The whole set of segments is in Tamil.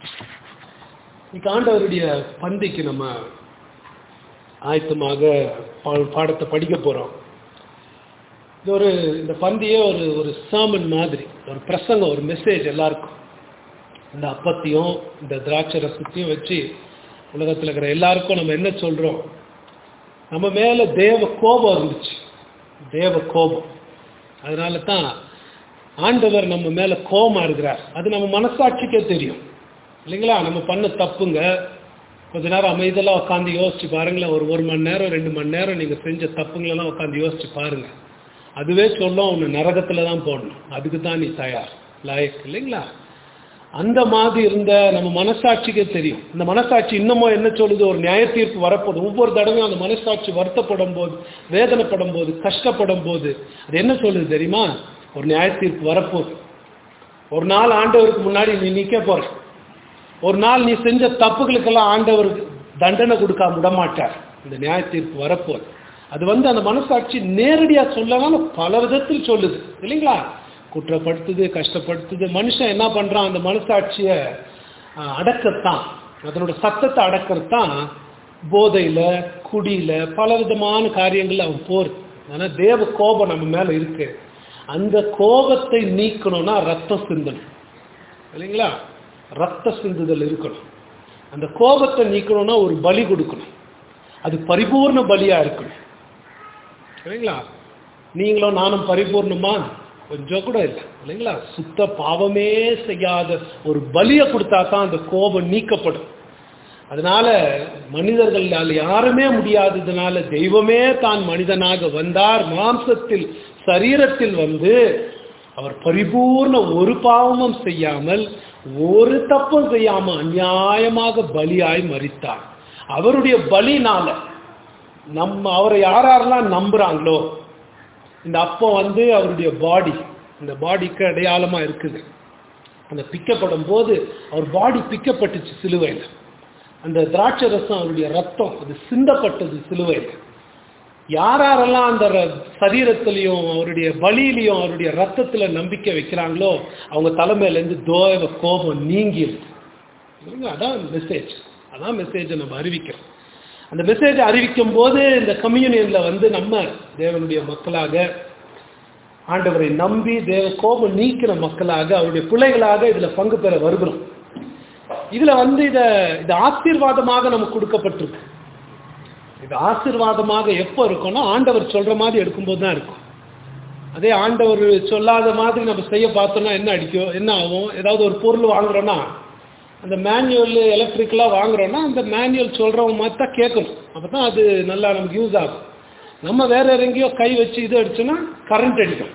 இன்னைக்கு ஆண்டவருடைய பந்திக்கு நம்ம ஆயத்தமாக பா- பாடத்தை படிக்க போறோம் இது ஒரு இந்த பந்தியே ஒரு ஒரு சாமன் மாதிரி ஒரு பிரசங்கம் ஒரு மெசேஜ் எல்லாருக்கும் இந்த அப்பத்தையும் இந்த திராட்சை ரசத்தையும் வச்சு உலகத்தில் இருக்கிற எல்லாருக்கும் நம்ம என்ன சொல்றோம் நம்ம மேல தேவ கோபம் இருந்துச்சு தேவ கோபம் அதனால தான் ஆண்டவர் நம்ம மேல கோபமா இருக்கிறார் அது நம்ம மனசாட்சிக்கே தெரியும் இல்லைங்களா நம்ம பண்ண தப்புங்க கொஞ்ச நேரம் அமைதியெல்லாம் உட்காந்து யோசிச்சு பாருங்களேன் ஒரு ஒரு மணி நேரம் ரெண்டு மணி நேரம் நீங்க செஞ்ச தப்புங்களெல்லாம் உட்காந்து யோசிச்சு பாருங்க அதுவே சொல்லும் உன்னை நரகத்துல தான் போடணும் அதுக்கு தான் நீ தயார் லாயக் இல்லைங்களா அந்த மாதிரி இருந்த நம்ம மனசாட்சிக்கே தெரியும் இந்த மனசாட்சி இன்னமும் என்ன சொல்லுது ஒரு நியாய தீர்ப்பு வரப்போகுது ஒவ்வொரு தடவையும் அந்த மனசாட்சி வருத்தப்படும் போது வேதனைப்படும் போது கஷ்டப்படும் போது அது என்ன சொல்லுது தெரியுமா ஒரு நியாய தீர்ப்பு வரப்போகுது ஒரு நாள் ஆண்டவருக்கு முன்னாடி நீ நிக்க போற ஒரு நாள் நீ செஞ்ச தப்புகளுக்கெல்லாம் ஆண்டவருக்கு தண்டனை கொடுக்காம விட மாட்டார் இந்த நியாய தீர்ப்பு வரப்போகுது அது வந்து அந்த மனசாட்சி நேரடியா சொல்லலாம் பல விதத்தில் சொல்லுது இல்லைங்களா குற்றப்படுத்துது கஷ்டப்படுத்துது மனுஷன் என்ன பண்றான் அந்த மனசாட்சியை அஹ், அடக்கத்தான் அதனோட சத்தத்தை அடக்கத்தான் போதையில குடியில பல விதமான காரியங்கள் அவன் போறது ஆனா தேவ கோபம் நம்ம மேல இருக்கு அந்த கோபத்தை நீக்கணும்னா ரத்தம் சிந்தணும் இல்லைங்களா ரத்த சிந்துதல் இருக்கணும் அந்த கோபத்தை நீக்கணும்னா ஒரு பலி கொடுக்கணும் அது பரிபூர்ண பலியா இருக்கணும் இல்லைங்களா நீங்களும் நானும் பரிபூர்ணமா கொஞ்சம் கூட இல்லை இல்லைங்களா சுத்த பாவமே செய்யாத ஒரு பலியை கொடுத்தா தான் அந்த கோபம் நீக்கப்படும் அதனால மனிதர்களால் யாருமே முடியாததுனால தெய்வமே தான் மனிதனாக வந்தார் மாம்சத்தில் சரீரத்தில் வந்து அவர் பரிபூர்ண ஒரு பாவமும் செய்யாமல் ஒரு தப்பும் செய்யாம அநியாயமாக பலியாய் மரித்தார் அவருடைய பலினால நம்ம அவரை யார் யாரெல்லாம் நம்புறாங்களோ இந்த அப்போ வந்து அவருடைய பாடி இந்த பாடிக்கு அடையாளமா இருக்குது அந்த பிக்கப்படும் போது அவர் பாடி பிக்கப்பட்டுச்சு சிலுவையில் அந்த திராட்சை ரசம் அவருடைய ரத்தம் அது சிந்தப்பட்டது சிலுவையில் யார் யாரெல்லாம் அந்த ர- சரீரத்திலையும் அவருடைய பலியிலையும் அவருடைய ரத்தத்துல நம்பிக்கை வைக்கிறாங்களோ அவங்க தலைமையிலேருந்து தோவ கோபம் நீங்கிருது இல்லைங்க? அதான் மெசேஜ் அதான் மெசேஜை நம்ம அறிவிக்கிறோம் அந்த மெசேஜை அறிவிக்கும் போது இந்த கம்யூனியன்ல வந்து நம்ம தேவனுடைய மக்களாக ஆண்டவரை நம்பி தேவ கோபம் நீக்கிற மக்களாக அவருடைய பிள்ளைகளாக இதுல பங்கு பெற வருகிறோம் இதுல வந்து இத இது ஆசீர்வாதமாக நமக்கு கொடுக்கப்பட்டிருக்கு இது ஆசீர்வாதமாக எப்போ இருக்கும்னா ஆண்டவர் சொல்ற மாதிரி எடுக்கும்போது தான் இருக்கும் அதே ஆண்டவர் சொல்லாத மாதிரி நம்ம செய்ய பார்த்தோம்னா என்ன அடிக்கும் என்ன ஆகும் ஏதாவது ஒரு பொருள் வாங்குறோம்னா அந்த மேனுவல் எலக்ட்ரிக்கலாக வாங்குறோம்னா அந்த மேனுவல் சொல்கிறவங்க மாதிரி தான் கேட்கணும் அப்போ தான் அது நல்லா நமக்கு யூஸ் ஆகும் நம்ம வேற எங்கேயோ கை வச்சு இது அடிச்சோன்னா கரண்ட் அடிக்கும்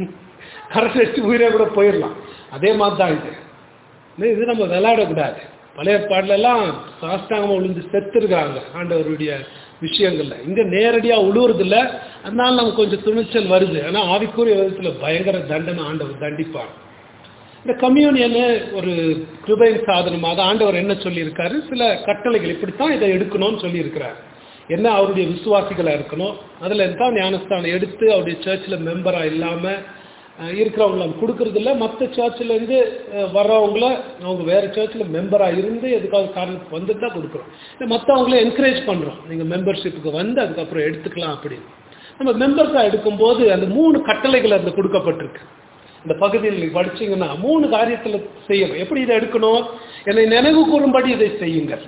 கரண்ட் அடிச்சு உயிரே கூட போயிடலாம் அதே மாதிரி தான் இது இது- இது நம்ம விளையாடக்கூடாது பழைய பாடலெல்லாம் சாஸ்தாங்கமாக விழுந்து செத்துருக்காங்க ஆண்டவருடைய விஷயங்கள்ல இங்க நேரடியா உழுவுறது இல்ல அதனால நமக்கு கொஞ்சம் துணிச்சல் வருது ஆனா ஆவிக்குரிய விதத்துல பயங்கர தண்டனை ஆண்டவர் தண்டிப்பார் இந்த கம்யூனியனு ஒரு கிருபையின் சாதனமாக ஆண்டவர் என்ன சொல்லியிருக்காரு சில கட்டளைகள் இப்படித்தான் இதை எடுக்கணும்னு சொல்லியிருக்கிறார் என்ன அவருடைய விசுவாசிகளா இருக்கணும் அதுல தான் ஞானஸ்தானம் எடுத்து அவருடைய சர்ச்சில் மெம்பரா இல்லாம அஹ், இருக்கிறவங்கள நம்ம கொடுக்கறது இல்ல மற்ற சர்ச்சில் இருந்து அஹ், வர்றவங்கள அவங்க வேற சர்ச்சில் மெம்பரா இருந்து எதுக்காவது காரணத்துக்கு வந்துட்டு தான் கொடுக்குறோம் இல்லை மற்றவங்கள என்கரேஜ் பண்றோம் நீங்க மெம்பர்ஷிப்புக்கு வந்து அதுக்கப்புறம் எடுத்துக்கலாம் அப்படின்னு நம்ம மெம்பர்ஸா எடுக்கும்போது அந்த மூணு கட்டளைகள் அதுல கொடுக்கப்பட்டிருக்கு இந்த பகுதியில் நீங்க படிச்சீங்கன்னா மூணு காரியத்துல செய்யணும் எப்படி இதை எடுக்கணும் என்னை நினைவு கூறும்படி இதை செய்யுங்கள்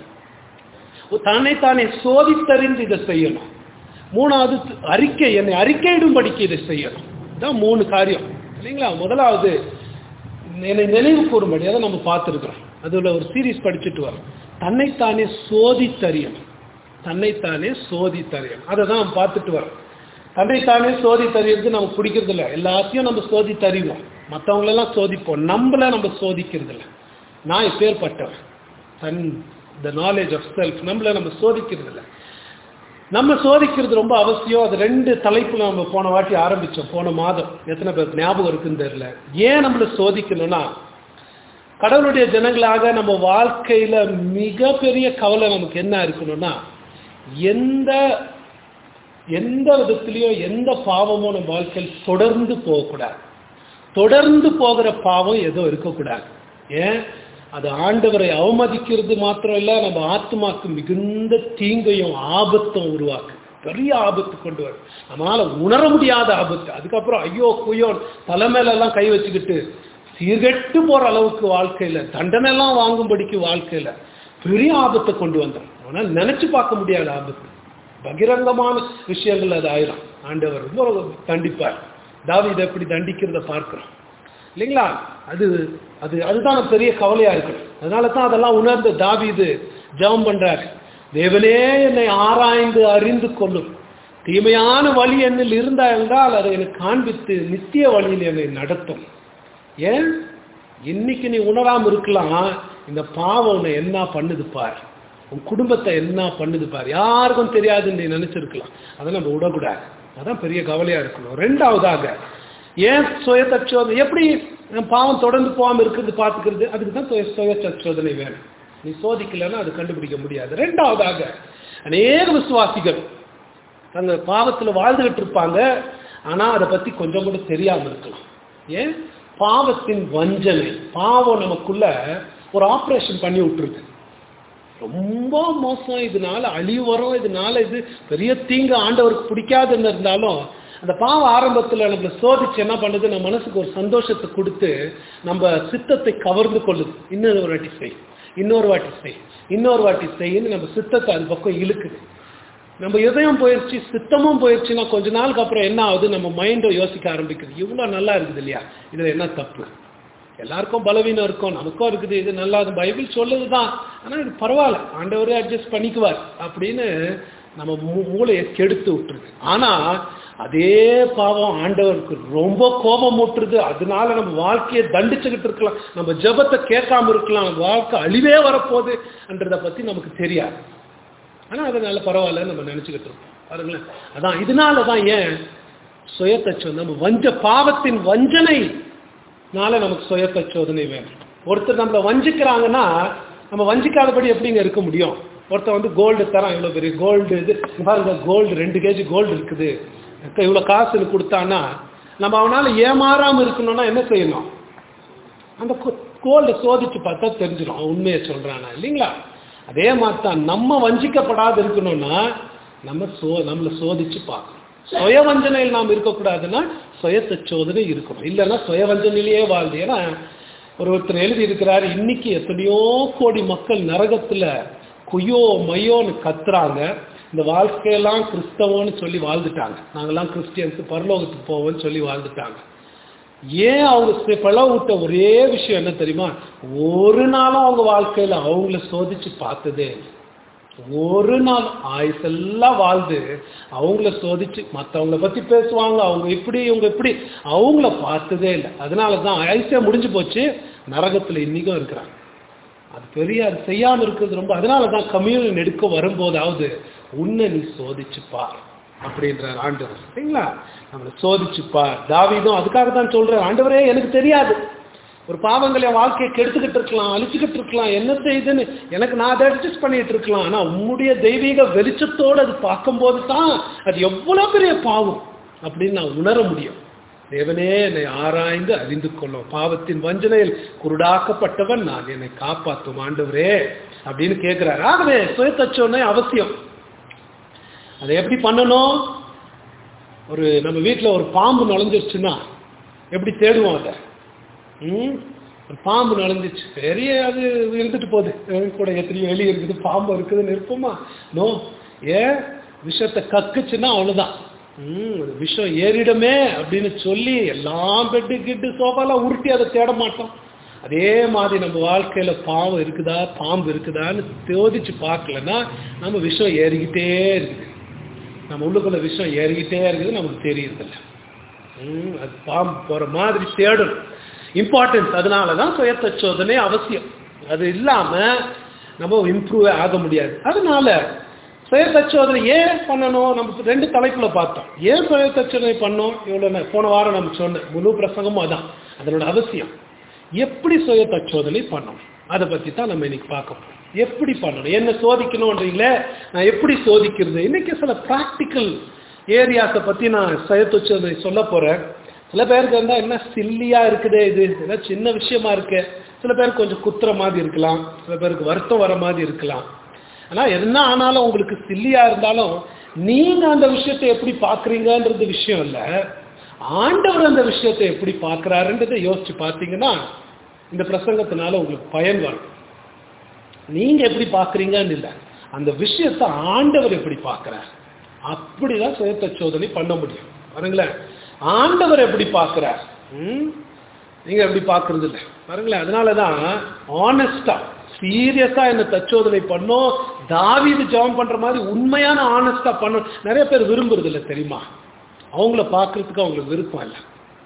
தன்னை தானே சோதித்தறிந்து இதை செய்யணும் மூணாவது அறிக்கை என்னை அறிக்கையிடும்படிக்கு இதை செய்யணும் இதான் மூணு காரியம் இல்லைங்களா முதலாவது என்னை நினைவு கூறும்படி அதை நம்ம பார்த்துருக்குறோம் அதுல ஒரு சீரீஸ் படிச்சுட்டு வரோம் தன்னைத்தானே சோதித்தறியணும் தன்னைத்தானே சோதித்தறியணும் அதை தான் நம்ம பார்த்துட்டு வரோம் தன்னைத்தானே சோதித்தறியறது நமக்கு பிடிக்கிறது இல்லை எல்லாத்தையும் நம்ம சோதித்தறிவோம் மற்றவங்களெல்லாம் சோதிப்போம் நம்மள நம்ம சோதிக்கிறது இல்லை நான் இப்பேற்பட்டவன் தன் த நாலேஜ் ஆஃப் செல்ஃப் நம்மள நம்ம சோதிக்கிறது இல்லை நம்ம சோதிக்கிறது ரொம்ப அவசியம் அது ரெண்டு தலைப்புல நம்ம போன வாட்டி ஆரம்பிச்சோம் போன மாதம் எத்தனை பேர் ஞாபகம் இருக்குன்னு தெரியல ஏன் நம்மள சோதிக்கணும்னா கடவுளுடைய ஜனங்களாக நம்ம வாழ்க்கையில மிகப்பெரிய கவலை நமக்கு என்ன இருக்கணும்னா எந்த எந்த விதத்திலையும் எந்த பாவமும் நம்ம வாழ்க்கையில் தொடர்ந்து போகக்கூடாது தொடர்ந்து போகிற பாவம் எதுவும் இருக்கக்கூடாது ஏன் அது ஆண்டவரை அவமதிக்கிறது மாத்திரம் இல்ல நம்ம ஆத்மாக்கு மிகுந்த தீங்கையும் ஆபத்தும் உருவாக்கு பெரிய ஆபத்து கொண்டு வரும் நம்மளால உணர முடியாத ஆபத்து அதுக்கப்புறம் ஐயோ குயோ தலைமையில எல்லாம் கை வச்சுக்கிட்டு சீர்கெட்டு போற அளவுக்கு வாழ்க்கையில தண்டனை எல்லாம் வாங்கும்படிக்கு வாழ்க்கையில பெரிய ஆபத்தை கொண்டு வந்தோம் ஆனால் நினைச்சு பார்க்க முடியாத ஆபத்து பகிரங்கமான விஷயங்கள் அது ஆயிரும் ஆண்டவர் ரொம்ப தண்டிப்பார் தாவீதை எப்படி தண்டிக்கிறத பார்க்கிறோம் இல்லைங்களா அது அது அதுதான் பெரிய கவலையா இருக்கு அதனால தான் அதெல்லாம் உணர்ந்து தாவீது ஜெபம் பண்றாரு தேவனே என்னை ஆராய்ந்து அறிந்து கொள்ளும் தீமையான வழி என்னில் இருந்தா என்றால் அதை எனக்கு காண்பித்து நித்திய வழியில் என்னை நடத்தும் ஏன் இன்னைக்கு நீ உணராம இருக்கலாம் இந்த பாவம் உன்னை என்ன பண்ணுது பார் உன் குடும்பத்தை என்ன பண்ணுது பார் யாருக்கும் தெரியாதுன்னு நீ நினைச்சிருக்கலாம் அதை நம்ம விடக்கூடாது அதான் பெரிய கவலையா இருக்கணும் ரெண்டாவதாக ஏன் சுய தற்சோதனை எப்படி பாவம் தொடர்ந்து போகாம இருக்கிறது பார்த்துக்கிறது அதுக்கு தான் சுய சுய தற்சோதனை வேணும் நீ சோதிக்கலைன்னா அது கண்டுபிடிக்க முடியாது ரெண்டாவதாக அநேக விசுவாசிகள் அந்த பாவத்தில் வாழ்ந்துகிட்டு இருப்பாங்க ஆனா அதை பத்தி கொஞ்சம் கூட தெரியாம இருக்கலாம் ஏன் பாவத்தின் வஞ்சனை பாவம் நமக்குள்ள ஒரு ஆப்ரேஷன் பண்ணி விட்டுருது ரொம்ப மோசம் இதனால அழிவு வரும் இதனால இது பெரிய தீங்கு ஆண்டவருக்கு பிடிக்காதுன்னு இருந்தாலும் அந்த பாவ ஆரம்பத்தில் நம்மளை சோதிச்சு என்ன பண்ணுது நம்ம மனசுக்கு ஒரு சந்தோஷத்தை கொடுத்து நம்ம சித்தத்தை கவர்ந்து கொள்ளுது இன்னொரு வாட்டி செய் இன்னொரு வாட்டி செய் இன்னொரு வாட்டி செய்யுன்னு நம்ம சித்தத்தை அது பக்கம் இழுக்குது நம்ம இதயம் போயிடுச்சு சித்தமும் போயிடுச்சுன்னா கொஞ்ச நாளுக்கு அப்புறம் என்ன ஆகுது நம்ம மைண்டும் யோசிக்க ஆரம்பிக்குது இவ்வளோ நல்லா இருக்குது இல்லையா இதில் என்ன தப்பு எல்லாருக்கும் பலவீனம் இருக்கும் நமக்கும் இருக்குது இது நல்லா அது பைபிள் சொல்லுதுதான் ஆனால் இது பரவாயில்ல ஆண்டவரே அட்ஜஸ்ட் பண்ணிக்குவார் அப்படின்னு நம்ம மூ- மூளையை கெடுத்து விட்டுருது ஆனா அதே பாவம் ஆண்டவருக்கு ரொம்ப கோபம் ஊட்டுருது அதனால நம்ம வாழ்க்கையை தண்டிச்சுக்கிட்டு இருக்கலாம் நம்ம ஜெபத்தை கேட்காம இருக்கலாம் நம்ம வாழ்க்கை அழிவே வரப்போகுது என்றதை பத்தி நமக்கு தெரியாது ஆனா அதனால பரவாயில்ல நம்ம நினைச்சுக்கிட்டு இருக்கோம் பாருங்களேன் அதான் இதனால தான் ஏன் சுயத்தச்சோதனை நம்ம வஞ்ச பாவத்தின் வஞ்சனைனால நமக்கு சுயத்தச்சோதனை வேணும் ஒருத்தர் நம்மளை வஞ்சிக்கிறாங்கன்னா நம்ம வஞ்சிக்காதபடி எப்படிங்க இருக்க முடியும் ஒருத்தன் வந்து கோல்டு தரான் இவ்வளோ பெரிய கோல்டு இது இங்க பாருங்க கோல்டு ரெண்டு கேஜி கோல்டு இருக்குது இவ்வளோ காசுன்னு கொடுத்தான்னா நம்ம அவனால ஏமாறாம இருக்கணும்னா என்ன செய்யணும் அந்த கோல்டை சோதிச்சு பார்த்தா தெரிஞ்சிடும் அவன் உண்மையை சொல்றானா இல்லைங்களா அதே மாதிரி தான் நம்ம வஞ்சிக்கப்படாது இருக்கணும்னா நம்ம சோ நம்மளை சோதிச்சு பார்க்கணும் சுய வஞ்சனையில் நாம் இருக்கக்கூடாதுன்னா சுயத்தை சோதனை இருக்கணும் இல்லைன்னா சுய வஞ்சனையிலேயே வாழ்ந்து ஏன்னா ஒரு ஒருத்தர் எழுதி இருக்கிறாரு இன்னைக்கு எத்தனையோ கோடி மக்கள் நரகத்துல குயோ மையோன்னு கத்துறாங்க இந்த வாழ்க்கையெல்லாம் கிறிஸ்தவம்னு சொல்லி வாழ்ந்துட்டாங்க நாங்கெல்லாம் கிறிஸ்டியன்ஸ் பரலோகத்துக்கு போவோம்னு சொல்லி வாழ்ந்துட்டாங்க ஏன் அவங்க பிளவு விட்ட ஒரே விஷயம் என்ன தெரியுமா ஒரு நாளும் அவங்க வாழ்க்கையில அவங்கள சோதிச்சு பார்த்ததே இல்லை ஒரு நாள் ஆயுசெல்லாம் வாழ்ந்து அவங்கள சோதிச்சு மற்றவங்கள பத்தி பேசுவாங்க அவங்க இப்படி இவங்க இப்படி அவங்கள பார்த்ததே இல்லை அதனால தான் ஆயுசே முடிஞ்சு போச்சு நரகத்துல இன்னைக்கும் இருக்கிறாங்க அது பெரிய அது செய்யாம இருக்கிறது ரொம்ப அதனால தான் கம்யூனியன் எடுக்க வரும்போதாவது உன்னை நீ சோதிச்சு பார் அப்படின்றார் ஆண்டவர் சரிங்களா நம்மளை சோதிச்சு பார் தாவீதும் அதுக்காக தான் சொல்றார் ஆண்டவரே எனக்கு தெரியாது ஒரு பாவங்களை என் வாழ்க்கையை கெடுத்துக்கிட்டு இருக்கலாம் அழிச்சுக்கிட்டு இருக்கலாம் என்ன செய்யுதுன்னு எனக்கு நான் அதை அட்ஜஸ்ட் பண்ணிட்டு இருக்கலாம் ஆனா உம்முடைய தெய்வீக வெளிச்சத்தோடு அது பார்க்கும்போது தான் அது எவ்வளவு பெரிய பாவம் அப்படின்னு நான் உணர முடியும் தேவனே என்னை ஆராய்ந்து அறிந்து கொள்ளும் பாவத்தின் வஞ்சனையில் குருடாக்கப்பட்டவன் நான் என்னை காப்பாற்றும் ஆண்டவரே அப்படின்னு கேட்கிறார் ஆகவே சுயத்தச்சோன்னே அவசியம் அதை எப்படி பண்ணணும் ஒரு நம்ம வீட்டில் ஒரு பாம்பு நுழைஞ்சிருச்சுன்னா எப்படி தேடுவோம் அதை ம் ஒரு பாம்பு நுழைஞ்சிச்சு பெரிய அது இருந்துட்டு போகுது எனக்கு கூட எத்தனையோ எலி இருக்குது பாம்பு இருக்குதுன்னு இருப்போமா நோ ஏன் விஷத்தை கக்குச்சுன்னா அவ்வளோதான் ம் அது விஷம் ஏறிடுமே அப்படின்னு சொல்லி எல்லாம் பெட்டு கிட்டு சோஃபாலாம் உருட்டி அதை தேட மாட்டோம் அதே மாதிரி நம்ம வாழ்க்கையில பாவம் இருக்குதா பாம்பு இருக்குதான்னு சோதிச்சு பார்க்கலன்னா நம்ம விஷம் ஏறிக்கிட்டே இருக்குது நம்ம உள்ளுக்குள்ள விஷம் ஏறிக்கிட்டே இருக்குது நமக்கு தெரியறதில்ல ம், அது பாம்பு போற மாதிரி தேடணும் இம்பார்ட்டன்ஸ் அதனால தான் சுயத்த சோதனை அவசியம் அது இல்லாம நம்ம இம்ப்ரூவ் ஆக முடியாது அதனால சுயத்தச்சோதனை ஏன் பண்ணணும் நம்ம ரெண்டு தலைப்புல பார்த்தோம் ஏன் சுயத்தச்சோதனை பண்ணோம் இவ்வளவு நே- போன வாரம் நம்ம சொன்ன முழு பிரசங்கமும் அதான் அதனோட அவசியம் எப்படி சுயத்தச்சோதனை பண்ணணும் அதை பத்தி தான் நம்ம இன்னைக்கு பார்க்க போறோம் எப்படி பண்ணணும் என்ன சோதிக்கணும்ன்றீங்களே நான் எப்படி சோதிக்கிறது இன்னைக்கு சில ப்ராக்டிக்கல் ஏரியாஸை பத்தி நான் சுயத்தச்சோதனை சொல்ல போறேன் சில பேருக்கு இருந்தா என்ன சில்லியா இருக்குதே இது ஏதோ சின்ன விஷயமா இருக்கு சில பேருக்கு கொஞ்சம் குத்துற மாதிரி இருக்கலாம் சில பேருக்கு வருத்தம் வர மாதிரி இருக்கலாம் ஆனா என்ன ஆனாலும் உங்களுக்கு சில்லியா இருந்தாலும் நீங்க அந்த விஷயத்தை எப்படி பாக்குறீங்கன்றது விஷயம் இல்ல ஆண்டவர் அந்த விஷயத்தை எப்படி பார்க்கறாருன்றதை யோசிச்சு பார்த்தீங்கன்னா இந்த பிரசங்கத்தினால உங்களுக்கு பயன் வரும் நீங்க எப்படி பாக்குறீங்கன்னு இல்லை அந்த விஷயத்தை ஆண்டவர் எப்படி பார்க்கறார் அப்படிதான் சுயத்த சோதனை பண்ண முடியும் பாருங்களேன் ஆண்டவர் எப்படி பார்க்கறார் ம்? நீங்க எப்படி பார்க்கறது இல்லை பாருங்களேன் அதனாலதான் ஆனஸ்டா சீரியஸா என்ன தச்சோதனை பண்ணோம் தாவீது ஜெபம் பண்ற மாதிரி உண்மையான ஆனஸ்டா பண்ணணும் நிறைய பேர் விரும்புறது இல்லை தெரியுமா அவங்கள பார்க்கறதுக்கு அவங்களுக்கு விருப்பம் இல்லை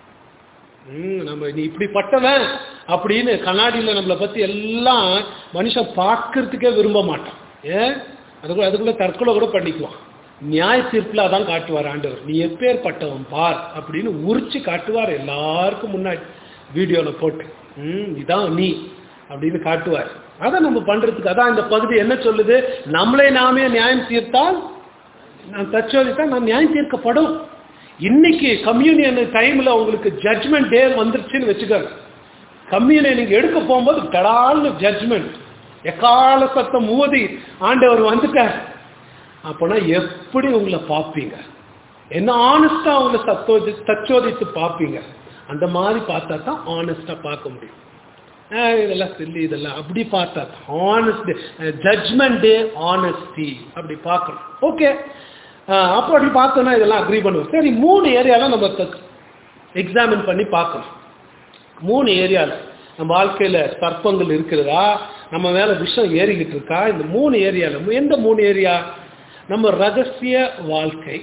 ம், நம்ம நீ இப்படிப்பட்டவன் அப்படின்னு கண்ணாடியில நம்மளை பத்தி எல்லாம் மனுஷன் பார்க்கறதுக்கே விரும்ப மாட்டான் ஏன் அதுக்குள்ள அதுக்குள்ள தற்கொலை கூட பண்ணிக்குவான் நியாய தீர்ப்புல அதான் காட்டுவார் ஆண்டவர் நீ எப்பேற்பட்டவன் பார் அப்படின்னு உரிச்சு காட்டுவார் எல்லாருக்கும் முன்னாடி வீடியோல போட்டு ம் இதான் நீ அப்படின்னு காட்டுவார் அதை நம்ம பண்றதுக்கு அதான் இந்த பகுதி என்ன சொல்லுது நம்மளே நாமே நியாயம் தீர்த்தால் நான் தச்சோதித்தா நான் நியாயம் தீர்க்கப்படும் இன்னைக்கு கம்யூனியன் டைம்ல உங்களுக்கு ஜட்மெண்ட் டே வந்துருச்சுன்னு வச்சுக்கோங்க கம்யூனியன் நீங்க எடுக்க போகும்போது தடால்னு ஜட்மெண்ட் எக்கால சத்தம் மோதி ஆண்டவர் வந்துட்டார் அப்போனா எப்படி உங்களை பார்ப்பீங்க என்ன ஆனஸ்டா உங்களை சத்தோதி தச்சோதித்து பார்ப்பீங்க அந்த மாதிரி பார்த்தா தான் ஆனஸ்டா பார்க்க முடியும் ஆஹ் இதெல்லாம் சில்லி இதெல்லாம் அப்படி பார்த்தா ஆனஸ்ட் ஜட்மெண்ட் டே ஆனஸ்டி அப்படி பார்க்கணும் ஓகே அப்போ அப்படி பார்த்தோன்னா இதெல்லாம் அக்ரி பண்ணுவோம் சரி மூணு ஏரியால நம்ம எக்ஸாமின் பண்ணி பார்க்கணும் மூணு ஏரியால நம்ம வாழ்க்கையில சர்ப்பங்கள் இருக்கிறதா நம்ம மேல விஷம் ஏறிக்கிட்டு இருக்கா இந்த மூணு ஏரியால எந்த மூணு ஏரியா நம்ம ரகசிய வாழ்க்கை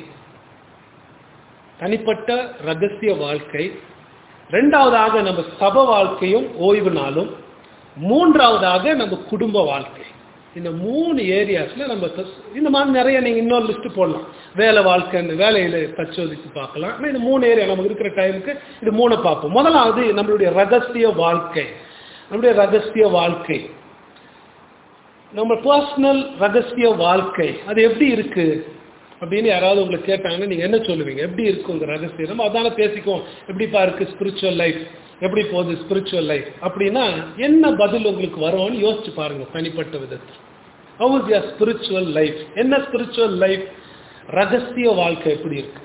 தனிப்பட்ட ரகசிய வாழ்க்கை ரெண்டாவதாக நம்ம சப வாழ்க்கையும் ஓய்வு நாளும் மூன்றாவதாக நம்ம குடும்ப வாழ்க்கை இந்த மூணு ஏரியாஸ்ல நம்ம த- இந்த மாதிரி நிறைய நீங்க இன்னொரு லிஸ்ட் போடலாம் வேலை வாழ்க்கை இந்த வேலையில பரிசோதித்து பார்க்கலாம் ஆனா இந்த மூணு ஏரியா நமக்கு இருக்கிற டைமுக்கு இது மூணு பார்ப்போம் முதலாவது நம்மளுடைய ரகசிய வாழ்க்கை நம்முடைய ரகசிய வாழ்க்கை நம்ம பர்சனல் ரகசிய வாழ்க்கை அது எப்படி இருக்கு அப்படின்னு யாராவது உங்களை கேட்டாங்கன்னா நீங்க என்ன சொல்லுவீங்க எப்படி இருக்கு உங்க ரகசியம் நம்ம அதான பேசிக்குவோம் எப்படிப்பா இருக்கு ஸ்பிரிச்சுவல் லைஃப் எப்படி போகுது ஸ்பிரிச்சுவல் லைஃப் அப்படின்னா என்ன பதில் உங்களுக்கு வரும்னு யோசிச்சு பாருங்க தனிப்பட்ட விதத்தில் how is your spiritual life என்ன ஸ்பிரிச்சுவல் லைஃப் ரகசிய வாழ்க்கை எப்படி இருக்கு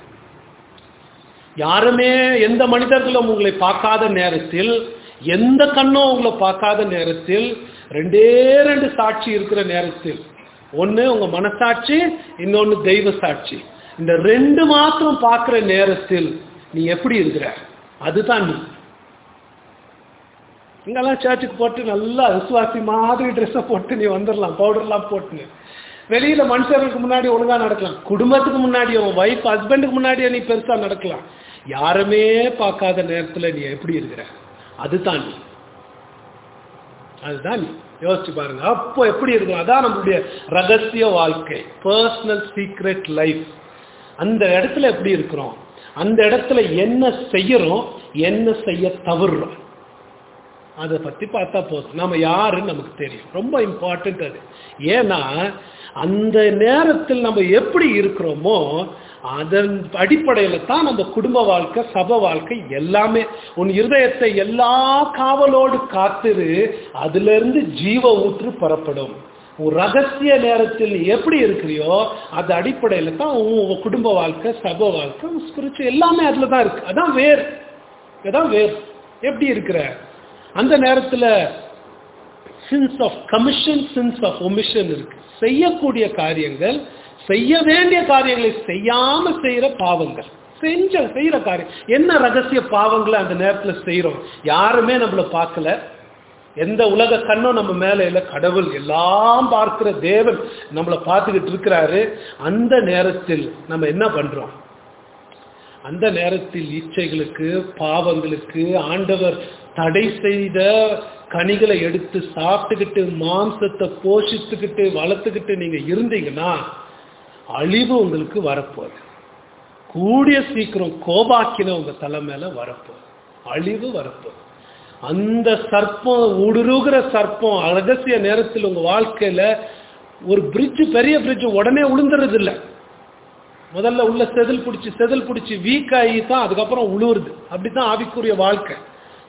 யாருமே எந்த மனிதர்களும் உங்களை பார்க்காத நேரத்தில் எந்த கண்ணும் உங்களை பார்க்காத நேரத்தில் ரெண்டே ரெண்டு சாட்சி இருக்கிற நேரத்தில் ஒண்ணு உங்க மனசாட்சி இன்னொன்னு தெய்வ சாட்சி இந்த ரெண்டு மாத்திரம் பார்க்கிற நேரத்தில் நீ எப்படி இருக்கிற அதுதான் நீ இங்கெல்லாம் சர்ச்சுக்கு போட்டு நல்லா விசுவாசி மாதிரி ட்ரெஸ்ஸை போட்டு நீ வந்துடலாம் பவுடர்லாம் போட்டுன்னு வெளியில மனுஷர்களுக்கு முன்னாடி ஒழுங்கா நடக்கலாம் குடும்பத்துக்கு முன்னாடி உன் ஒய்ஃப் ஹஸ்பண்டுக்கு முன்னாடியே நீ பெருசா நடக்கலாம் யாருமே பார்க்காத நேரத்துல நீ எப்படி இருக்கிற அதுதான் நீ அதுதான் நீ யோசிச்சு பாருங்க அப்போ எப்படி இருக்கும் அதான் நம்மளுடைய ரகசிய வாழ்க்கை பர்சனல் சீக்ரெட் லைஃப் அந்த இடத்துல எப்படி இருக்கிறோம் அந்த இடத்துல என்ன செய்யறோம் என்ன செய்ய தவறுறோம் அதை பத்தி பார்த்தா போதும் நாம யாருன்னு நமக்கு தெரியும் ரொம்ப இம்பார்ட்டன்ட் அது ஏன்னா அந்த நேரத்தில் நம்ம எப்படி இருக்கிறோமோ அதன் அடிப்படையில தான் நம்ம குடும்ப வாழ்க்கை சப வாழ்க்கை எல்லாமே உன் இருதயத்தை எல்லா காவலோடு காத்துரு அதுல இருந்து ஜீவ ஊற்று பெறப்படும் உன் ரகசிய நேரத்தில் நீ எப்படி இருக்கிறியோ அது அடிப்படையில தான் உன் குடும்ப வாழ்க்கை சப வாழ்க்கை ஸ்பிரிச்சுவல் எல்லாமே அதுல தான் இருக்கு அதான் வேர் அதான் வேர் எப்படி இருக்கிற அந்த நேரத்துல sins of commission sins of omission இருக்கு செய்யக்கூடிய காரியங்கள் செய்ய வேண்டிய காரியங்களை செய்யாம செய்யற பாவங்கள் செஞ்ச செய்யற காரியம் என்ன ரகசிய பாவங்களை அந்த நேரத்துல செய்யறோம் யாருமே நம்மள பார்க்கல எந்த உலக கண்ணும் நம்ம மேல இல்ல கடவுள் எல்லாம் பார்க்கிற தேவன் நம்மளை பார்த்துக்கிட்டு இருக்கிறாரு அந்த நேரத்தில் நம்ம என்ன பண்றோம் அந்த நேரத்தில் இச்சைகளுக்கு பாவங்களுக்கு ஆண்டவர் தடை செய்த கனிகளை எடுத்து சாப்பிட்டுக்கிட்டு மாம்சத்தை போஷித்துக்கிட்டு வளர்த்துக்கிட்டு நீங்க இருந்தீங்கன்னா அழிவு உங்களுக்கு வரப்போகுது கூடிய சீக்கிரம் கோபாக்கின உங்க தலை மேல வரப்போகுது அழிவு வரப்போகுது அந்த சர்ப்பம் ஊடுருகிற சர்ப்பம் ரகசிய நேரத்தில் உங்க வாழ்க்கையில ஒரு பிரிட்ஜ் பெரிய பிரிட்ஜ் உடனே உளுந்துறது இல்லை முதல்ல உள்ள செதில் பிடிச்சி செதில் பிடிச்சி வீக் ஆகி தான் அதுக்கப்புறம் உழுவுறது அப்படித்தான் ஆவிக்குரிய வாழ்க்கை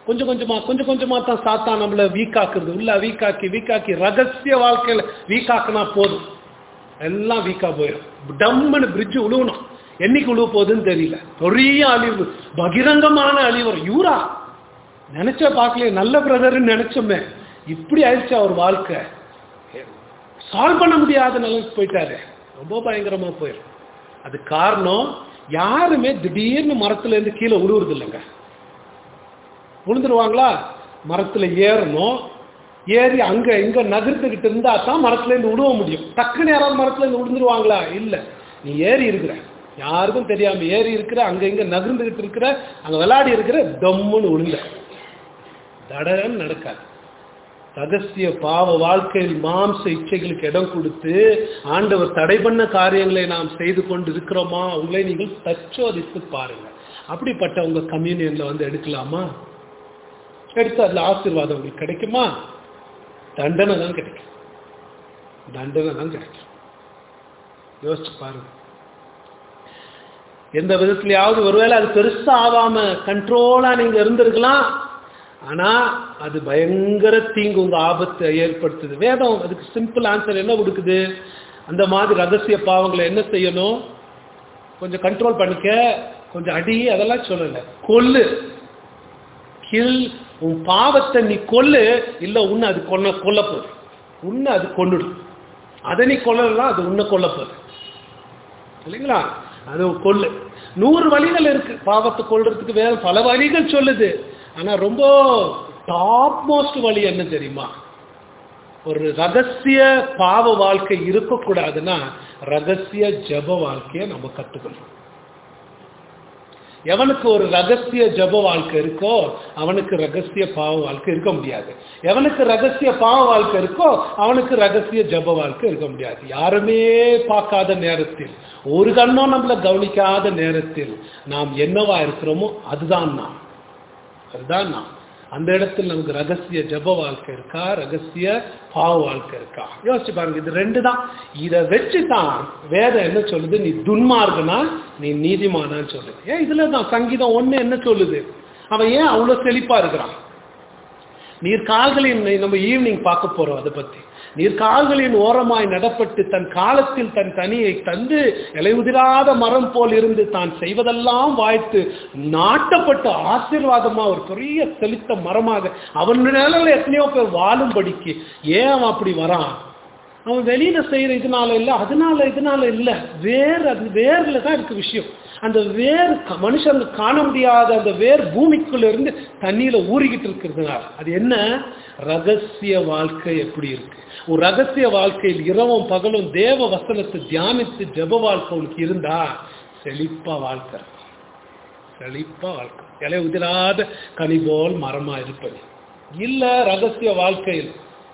கொஞ்சம் கொஞ்சமா கொஞ்சம் கொஞ்சமா தான் சாத்தான் நம்மள வீக்காக்குறது உள்ள வீக்காக்கி வீக்காக்கி ரகசிய வாழ்க்கையில வீக்காக்குனா போதும் எல்லாம் வீக்கா போயிடும் டம்முன்னு பிரிட்ஜ் உழுவணும் என்னைக்கு உழுவ போகுதுன்னு தெரியல பெரிய அழிவு பகிரங்கமான அழிவு யூரா நினைச்ச பார்க்கல நல்ல பிரதர்னு நினைச்சோமே இப்படி ஆயிடுச்சு அவர் வாழ்க்கை சால்வ் பண்ண முடியாத நிலைக்கு போயிட்டாரு ரொம்ப பயங்கரமா போயிடும் அது காரணம் யாருமே திடீர்னு மரத்துல இருந்து கீழே உழுவுறது இல்லைங்க விழுந்துருவாங்களா மரத்துல ஏறணும் ஏறி அங்க இங்க நகர்த்துக்கிட்டு இருந்தா தான் மரத்துல இருந்து விழுவ முடியும் டக்குன்னு யாராவது மரத்துல இருந்து விழுந்துருவாங்களா இல்ல நீ ஏறி இருக்கிற யாருக்கும் தெரியாம ஏறி இருக்கிற அங்க இங்க நகர்ந்துகிட்டு இருக்கிற அங்க விளையாடி இருக்கிற தம்முன்னு விழுந்த தடன்னு நடக்காது ரகசிய பாவ வாழ்க்கையில் மாம்ச இச்சைகளுக்கு இடம் கொடுத்து ஆண்டவர் தடை பண்ண காரியங்களை நாம் செய்து கொண்டு இருக்கிறோமா உங்களை நீங்கள் தச்சோதித்து பாருங்க அப்படிப்பட்ட உங்க கம்யூனியன்ல வந்து எடுக்கலாமா எடுத்து அதுல ஆசீர்வாதம் உங்களுக்கு கிடைக்குமா தண்டனை தான் கிடைக்கும் தண்டனை தான் கிடைக்கும் யோசிச்சு பாருங்க எந்த விதத்துலயாவது ஒருவேளை அது பெருசா ஆகாம கண்ட்ரோலா நீங்க இருந்திருக்கலாம் ஆனா அது பயங்கர தீங்கு உங்க ஆபத்தை ஏற்படுத்துது வேதம் அதுக்கு சிம்பிள் ஆன்சர் என்ன கொடுக்குது அந்த மாதிரி ரகசிய பாவங்களை என்ன செய்யணும் கொஞ்சம் கண்ட்ரோல் பண்ணிக்க கொஞ்சம் அடி அதெல்லாம் சொல்லல கொல்லு கில் உன் பாவத்தை நீ கொல்லு இல்ல உன்னை அது கொல்ல கொல்ல போகுது உன்னை அது கொன்னுடும் அதை நீ கொல்லலாம் அது உன்னை கொல்ல போகுது இல்லைங்களா அது கொல்லு நூறு வழிகள் இருக்கு பாவத்தை கொல்றதுக்கு வேற பல வழிகள் சொல்லுது ஆனா ரொம்ப டாப் மோஸ்ட் வழி என்ன தெரியுமா ஒரு ரகசிய பாவ வாழ்க்கை இருக்கக்கூடாதுன்னா ரகசிய ஜப வாழ்க்கையை நம்ம கத்துக்கணும் எவனுக்கு ஒரு ரகசிய ஜப வாழ்க்கை இருக்கோ அவனுக்கு ரகசிய பாவ வாழ்க்கை இருக்க முடியாது எவனுக்கு ரகசிய பாவ வாழ்க்கை இருக்கோ அவனுக்கு ரகசிய ஜப வாழ்க்கை இருக்க முடியாது யாருமே பார்க்காத நேரத்தில் ஒரு கண்ணம் நம்மள கவனிக்காத நேரத்தில் நாம் என்னவா இருக்கிறோமோ அதுதான் நாம் அதுதான் நாம் அந்த இடத்துல நமக்கு ரகசிய ஜப வாழ்க்கை இருக்கா ரகசிய பாவ வாழ்க்கை இருக்கா யோசிச்சு பாருங்க இது ரெண்டு தான் இதை வச்சு தான் வேதம் என்ன சொல்லுது நீ துன்மார்கனா நீ நீதிமானான்னு சொல்லுது ஏன் இதுல தான் சங்கீதம் ஒண்ணு என்ன சொல்லுது அவன் ஏன் அவ்வளவு செழிப்பா இருக்கிறான் நீர் கால்களின் நம்ம ஈவினிங் பார்க்க போறோம் அதை பத்தி நீர் கால்களின் ஓரமாய் நடப்பட்டு தன் காலத்தில் தன் கனியை தந்து இலையுதிராத மரம் போல் இருந்து தான் செய்வதெல்லாம் வாய்த்து நாட்டப்பட்ட ஆசீர்வாதமா ஒரு பெரிய செழித்த மரமாக அவன் நிலையில எத்தனையோ பேர் வாழும்படிக்கு ஏன் அவன் அப்படி வரான் அவன் வெளியில செய்யற இதனால இல்ல அதனால இதனால இல்ல வேர் அது வேர்ல தான் இருக்கு விஷயம் அந்த வேர் க- மனுஷங்க காண முடியாத அந்த வேர் பூமிக்குள்ள இருந்து தண்ணியில ஊறிக்கிட்டு இருக்கிறதுனால அது என்ன ரகசிய வாழ்க்கை எப்படி இருக்கு ஒரு ரகசிய வாழ்க்கையில் இரவும் பகலும் தேவ வசனத்தை தியானித்து ஜெப வாழ்க்கை உனக்கு இருந்தா செழிப்பா வாழ்க்கை இருக்கும். செழிப்பா வாழ்க்கை இலை உதிராத கனி போல் மரமா இருப்பது இல்ல ரகசிய வாழ்க்கையில்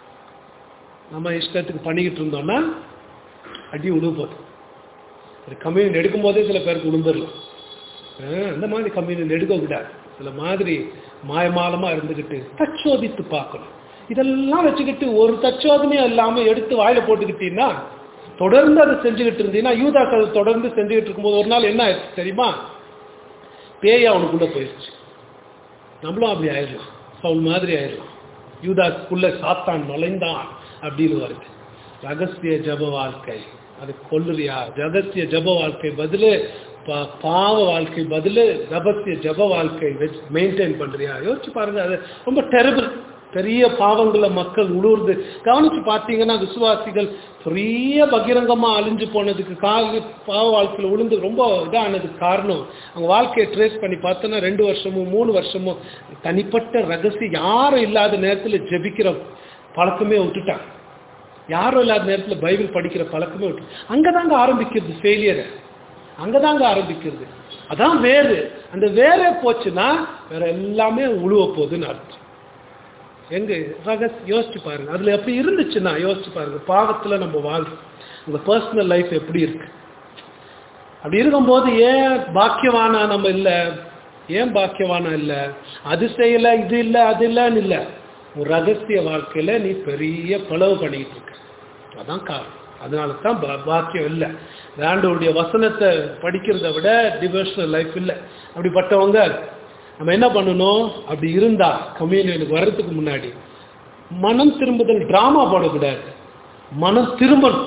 நம்ம இஷ்டத்துக்கு பண்ணிக்கிட்டு இருந்தோம்னா அடி உழுவு போகுது ஒரு கம்யூனியன் எடுக்கும் போதே சில பேருக்கு உளுந்துடலாம் அஹ் அந்த மாதிரி கம்யூனியன் எடுக்க கூடாது சில மாதிரி மாயமாலமா இருந்துக்கிட்டு தச்சோதித்து பார்க்கணும் இதெல்லாம் வச்சுக்கிட்டு ஒரு தச்சோதனையும் இல்லாம எடுத்து வாயில போட்டுக்கிட்டீங்கன்னா தொடர்ந்து அதை செஞ்சுக்கிட்டு இருந்தீங்கன்னா யூதாக்கள் அதை தொடர்ந்து செஞ்சுக்கிட்டு இருக்கும்போது ஒரு நாள் என்ன ஆயிடுச்சு தெரியுமா பேய் அவனுக்குள்ள போயிடுச்சு நம்மளும் அப்படி ஆயிடலாம் சவுல் மாதிரி ஆயிடலாம் யூதாக்குள்ள சாத்தான் நுழைந்தான் அப்படின்னு வருது ரகசிய ஜப வாழ்க்கை அது கொல்லுறியா ரகசிய ஜப வாழ்க்கை பதிலு பா- பாவ வாழ்க்கை பதிலு ரகசிய ஜப வாழ்க்கை மெயின்டைன் பண்றியா யோசிச்சு பாருங்க அது ரொம்ப டெரபிள் பெரிய பாவங்கள மக்கள் உழுவுறது கவனிச்சு பார்த்தீங்கன்னா விசுவாசிகள் பெரிய பகிரங்கமா அழிஞ்சு போனதுக்கு கால பாவ வாழ்க்கையில உளுந்து ரொம்ப இதானதுக்கு காரணம் அவங்க வாழ்க்கையை ட்ரேஸ் பண்ணி பார்த்தோன்னா ரெண்டு வருஷமும் மூணு வருஷமும் தனிப்பட்ட ரகசியம் யாரும் இல்லாத நேரத்துல ஜெபிக்கிற பழக்கமே விட்டுட்டாங்க யாரும் இல்லாத நேரத்துல பைபிள் படிக்கிற பழக்கமே விட்டு அங்கதாங்க ஆரம்பிக்கிறது ஃபெயிலியர் அங்கதாங்க ஆரம்பிக்கிறது அதான் வேறு அந்த வேறே போச்சுன்னா வேற எல்லாமே உழுவ போகுதுன்னு அர்த்தம் எங்க ரகஸ் யோசிச்சு பாருங்க அதுல எப்படி இருந்துச்சுன்னா யோசிச்சு பாருங்க பாவத்துல நம்ம வாழ்றோம் உங்க பர்சனல் லைஃப் எப்படி இருக்கு அப்படி இருக்கும்போது ஏன் பாக்கியவானா நம்ம இல்ல ஏன் பாக்கியவானா இல்ல அது செய்யல இது இல்ல அது இல்லன்னு இல்ல உன் ரகசிய வாழ்க்கையில நீ பெரிய பிளவு பண்ணிட்டு இருக்க அதான் காரணம் அதனால தான் பா- பாக்கியம் இல்லை ஆண்டவருடைய வசனத்தை படிக்கிறதை விட டிவோஷனல் லைஃப் இல்லை அப்படிப்பட்டவங்க நம்ம என்ன பண்ணணும் அப்படி இருந்தா கம்யூனியனுக்கு வர்றதுக்கு முன்னாடி மனம் திரும்புதல் டிராமா போடக்கூடாது மனம் திரும்பணும்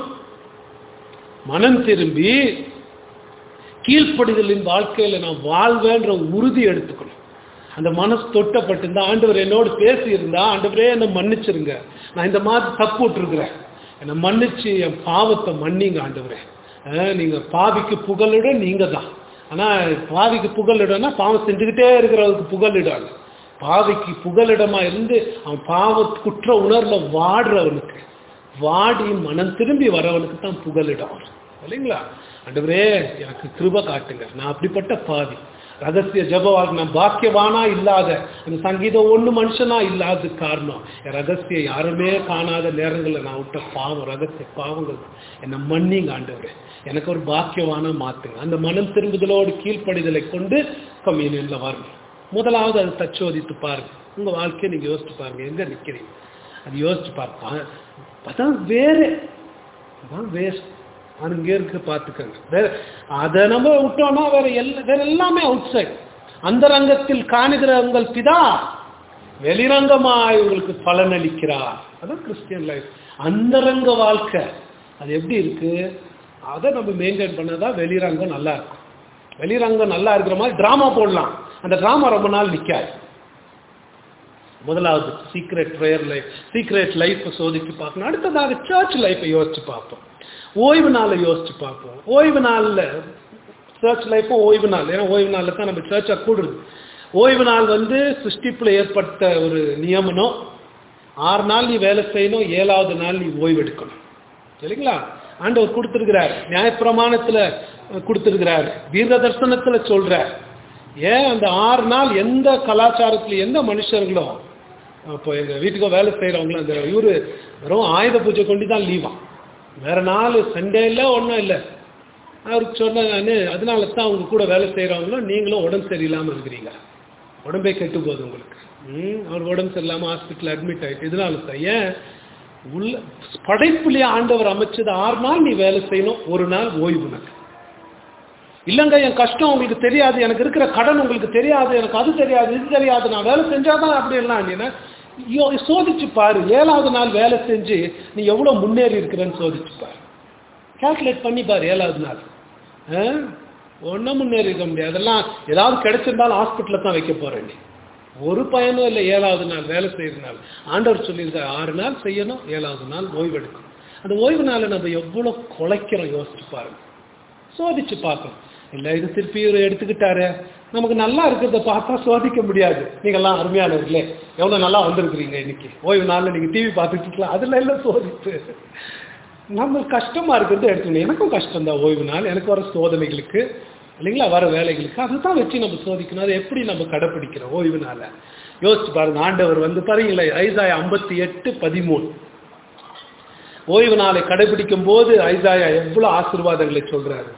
மனம் திரும்பி கீழ்ப்படிதலின் வாழ்க்கையில நான் வாழ்வேன்ற உறுதி எடுத்துக்கணும் அந்த மனசு தொட்டப்பட்டிருந்தா ஆண்டவர் என்னோடு பேசி இருந்தா ஆண்டவரே என்னை மன்னிச்சிருங்க நான் இந்த மாதிரி தப்பு விட்டுருக்கிறேன் என்னை மன்னிச்சு என் பாவத்தை மன்னிங்க ஆண்டவரே அஹ், நீங்க பாவிக்கு புகலிட நீங்க தான் ஆனா பாவிக்கு புகலிடம்னா பாவம் செஞ்சுக்கிட்டே இருக்கிறவருக்கு புகலிடம் பாவிக்கு புகலிடமா இருந்து அவன் பாவ குற்ற உணர்வுல வாடுறவனுக்கு வாடி மனம் திரும்பி வரவனுக்கு தான் புகலிடம் இல்லைங்களா ஆண்டவரே எனக்கு கிருப காட்டுங்க நான் அப்படிப்பட்ட பாவி ரகசிய ஜபவாக நான் பாக்கியவானா இல்லாத அந்த சங்கீதம் ஒண்ணு மனுஷனா இல்லாத காரணம் என் ரகசிய யாருமே காணாத நேரங்களில் நான் விட்ட பாவம் ரகசிய பாவங்கள் தான். என்னை மன்னிங்க ஆண்டவரே எனக்கு ஒரு பாக்கியவானா மாத்துங்க அந்த மனம் திரும்புதலோடு கீழ்ப்படிதலை கொண்டு கம்யூனியன்ல வரணும் முதலாவது அதை தச்சோதித்து பாருங்க உங்க வாழ்க்கையை நீங்க யோசிச்சு பாருங்க எங்க நிக்கிறீங்க அது யோசிச்சு பாருங்க அதான் வேற அதான் வேஸ்ட் அங்கே இருக்கு பார்த்துக்கோங்க வேற அதை நம்ம விட்டோம்னா வேற எல்லா வேற எல்லாமே அவுட் சைட் அந்த ரங்கத்தில் காணுகிற உங்கள் பிதா வெளிரங்கமாய் உங்களுக்கு பலனளிக்கிறார் அதான் கிறிஸ்டியன் லைஃப் அந்தரங்க வாழ்க்கை அது எப்படி இருக்கு அதை நம்ம மெயின்டைன் பண்ணாதான் வெளிரங்கம் நல்லா இருக்கும் வெளிரங்கம் நல்லா இருக்கிற மாதிரி டிராமா போடலாம் அந்த டிராமா ரொம்ப நாள் நிக்காது முதலாவது secret prayer life secret life சோதிச்சு பார்க்கணும் அடுத்ததாக சர்ச் லைஃப்பை யோசிச்சு பார்ப்போம் ஓய்வு நாளை யோசிச்சு பார்ப்போம் ஓய்வு நாளில் சர்ச் லைஃப்பும் ஓய்வு நாள் ஏன்னா ஓய்வு நாளில் தான் நம்ம சர்ச்சாக கூடுது ஓய்வு நாள் வந்து சிருஷ்டிப்பில் ஏற்பட்ட ஒரு நியமனம் ஆறு நாள் நீ வேலை செய்யணும் ஏழாவது நாள் நீ ஓய்வு எடுக்கணும் சரிங்களா ஆண்டவர் கொடுத்துருக்கிறார் நியாயப்பிரமாணத்தில் கொடுத்துருக்கிறார் தீர்க்க தரிசனத்தில் சொல்றார் ஏன் அந்த ஆறு நாள் எந்த கலாச்சாரத்தில் எந்த மனுஷர்களும் இப்போ எங்கள் வீட்டுக்கு வேலை செய்கிறவங்களும் அந்த இவரு வெறும் ஆயுத பூஜை கொண்டு தான் லீவான் வேற நாள் சண்டே இல்லை ஒன்றும் இல்லை அவருக்கு சொன்னேன் நான் அதனால தான் அவங்க கூட வேலை செய்கிறவங்களும் நீங்களும் உடம்பு சரியில்லாமல் இருக்கிறீங்க உடம்பே கெட்டு போகுது உங்களுக்கு ம் அவர் உடம்பு சரியில்லாமல் ஹாஸ்பிட்டல் அட்மிட் ஆகிட்டு இதனால தான் ஏன் உள்ள படைப்புலேயே ஆண்டவர் அமைச்சது ஆறு நாள் நீ வேலை செய்யணும் ஒரு நாள் ஓய்வு நாள் இல்லைங்க என் கஷ்டம் உங்களுக்கு தெரியாது எனக்கு இருக்கிற கடன் உங்களுக்கு தெரியாது எனக்கு அது தெரியாது இது தெரியாது நான் வேலை செஞ்சாதான் அப்படி எல்லாம் அப்படின்னா யோ சோதிச்சு பாரு ஏழாவது நாள் வேலை செஞ்சு நீ எவ்வளோ முன்னேறி இருக்கிறேன்னு சோதிச்சு பாரு கால்குலேட் பண்ணி பாரு ஏழாவது நாள் ஒன்றும் முன்னேறி இருக்க முடியாது அதெல்லாம் ஏதாவது கிடைச்சிருந்தாலும் ஹாஸ்பிட்டலில் தான் வைக்க போறேன் நீ ஒரு பயனும் இல்லை ஏழாவது நாள் வேலை செய்யற நாள் ஆண்டவர் சொல்லியிருக்காரு ஆறு நாள் செய்யணும் ஏழாவது நாள் ஓய்வு எடுக்கணும் அந்த ஓய்வு நாளை நம்ம எவ்வளோ குலைக்கிறோம் யோசிச்சு பாருங்க சோதிச்சு பார்க்கணும் இல்லை இது திருப்பி இவர் எடுத்துக்கிட்டாரு நமக்கு நல்லா இருக்கிறத பார்த்தா சோதிக்க முடியாது நீங்கள்லாம் அருமையானவர்களே எவ்வளோ நல்லா வந்திருக்கிறீங்க இன்னைக்கு ஓய்வு நாளில் நீங்கள் டிவி பார்த்துட்டு இருக்கலாம் அதில் எல்லாம் சோதிப்பு நம்ம கஷ்டமா இருக்கிறது எடுத்துக்கணும் எனக்கும் கஷ்டம் தான் ஓய்வு நாள் எனக்கு வர சோதனைகளுக்கு இல்லைங்களா வர வேலைகளுக்கு அதுதான் வச்சு நம்ம சோதிக்கணும் அதை எப்படி நம்ம கடைப்பிடிக்கிறோம் ஓய்வு நாள யோசிச்சு பாருங்க ஆண்டவர் வந்து பாருங்களேன் ஐசாயா ஐம்பத்தி எட்டு பதிமூணு ஓய்வு நாளை கடைபிடிக்கும் போது ஐசாயா எவ்வளவு ஆசீர்வாதங்களை சொல்றாரு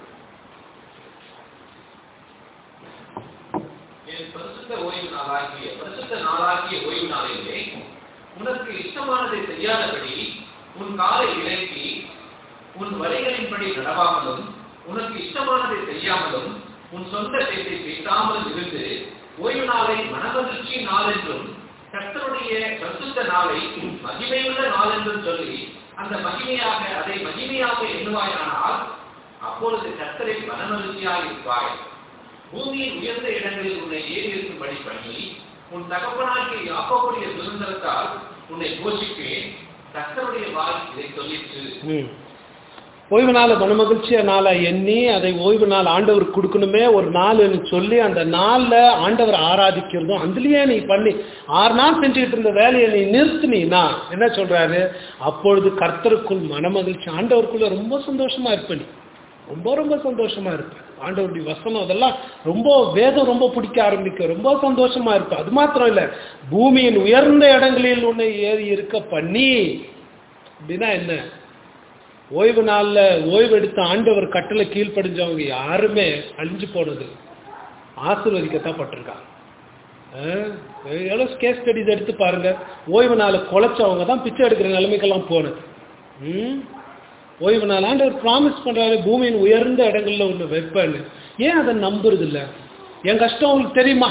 என் பரிசுத்த ஓய்வு நாளாகிய பரிசுத்த நாளாகிய ஓய்வு நாளிலே உனக்கு இஷ்டமானதை செய்யாதபடி உன் காலை விலக்கி உன் வழிகளின்படி நடவாமலும் உனக்கு இஷ்டமானதை செய்யாமலும் உன் சொந்த பேச்சை பேசாமலும் இருந்து ஓய்வு நாளை மனமகிழ்ச்சி நாள் என்றும் கர்த்தருடைய பரிசுத்த நாளை மகிமையுள்ள நாள் என்றும் சொல்லி அந்த மகிமையாக அதை மகிமையாக எண்ணுவாயானால் அப்பொழுது கர்த்தரை மனமகிழ்ச்சியாக இருப்பாய் பூமியின் உயர்ந்த இடங்களில் உன்னை ஏறி இருக்கும்படி பண்ணி உன் தகப்பனாகிய யாக்கோபுடைய சுதந்திரத்தால் உன்னை போஷிப்பேன் கர்த்தருடைய வாய் இதை சொல்லிற்று ம். ஓய்வு நாள் மனமகிழ்ச்சிய நாளை எண்ணி அதை ஓய்வு நாள் ஆண்டவருக்கு கொடுக்கணுமே ஒரு நாள்னு சொல்லி அந்த நாள்ல ஆண்டவர் ஆராதிக்கிறதும் அதுலயே நீ பண்ணி ஆறு நாள் செஞ்சுக்கிட்டு இருந்த வேலையை நீ நிறுத்தினா என்ன சொல்றாரு அப்பொழுது கர்த்தருக்குள் மனமகிழ்ச்சி ஆண்டவருக்குள்ள ரொம்ப சந்தோஷமா இருப்ப நீ ரொம்ப ரொம்ப சந்தோஷமா இருப்ப ஆண்டவருடைய வசனம் அதெல்லாம் ரொம்ப வேதம் ரொம்ப பிடிக்க ஆரம்பிக்க ரொம்ப சந்தோஷமா இருப்ப அது மாத்திரம் இல்ல பூமியின் உயர்ந்த இடங்களில் உன்னை ஏறி இருக்க பண்ணி அப்படின்னா என்ன ஓய்வு நாள்ல ஓய்வு எடுத்த ஆண்டவர் கட்டளை கீழ்ப்படிஞ்சவங்க யாருமே அழிஞ்சு போனது ஆசீர்வதிக்கத்தான் பட்டிருக்காங்க அஹ், எவ்வளவு கேஸ் ஸ்டடிஸ் எடுத்து பாருங்க ஓய்வு நாளை குலைச்சவங்க தான் பிச்சை எடுக்கிற நிலைமைக்கெல்லாம் போனது ம்? ஓய்வு நாள் ஆண்டவர் ப்ராமிஸ் பண்றாரு பூமியின் உயர்ந்த இடங்கள்ல ஒன்று வைப்பேன்னு ஏன் அதை நம்புறது இல்ல என் கஷ்டம் உங்களுக்கு தெரியுமா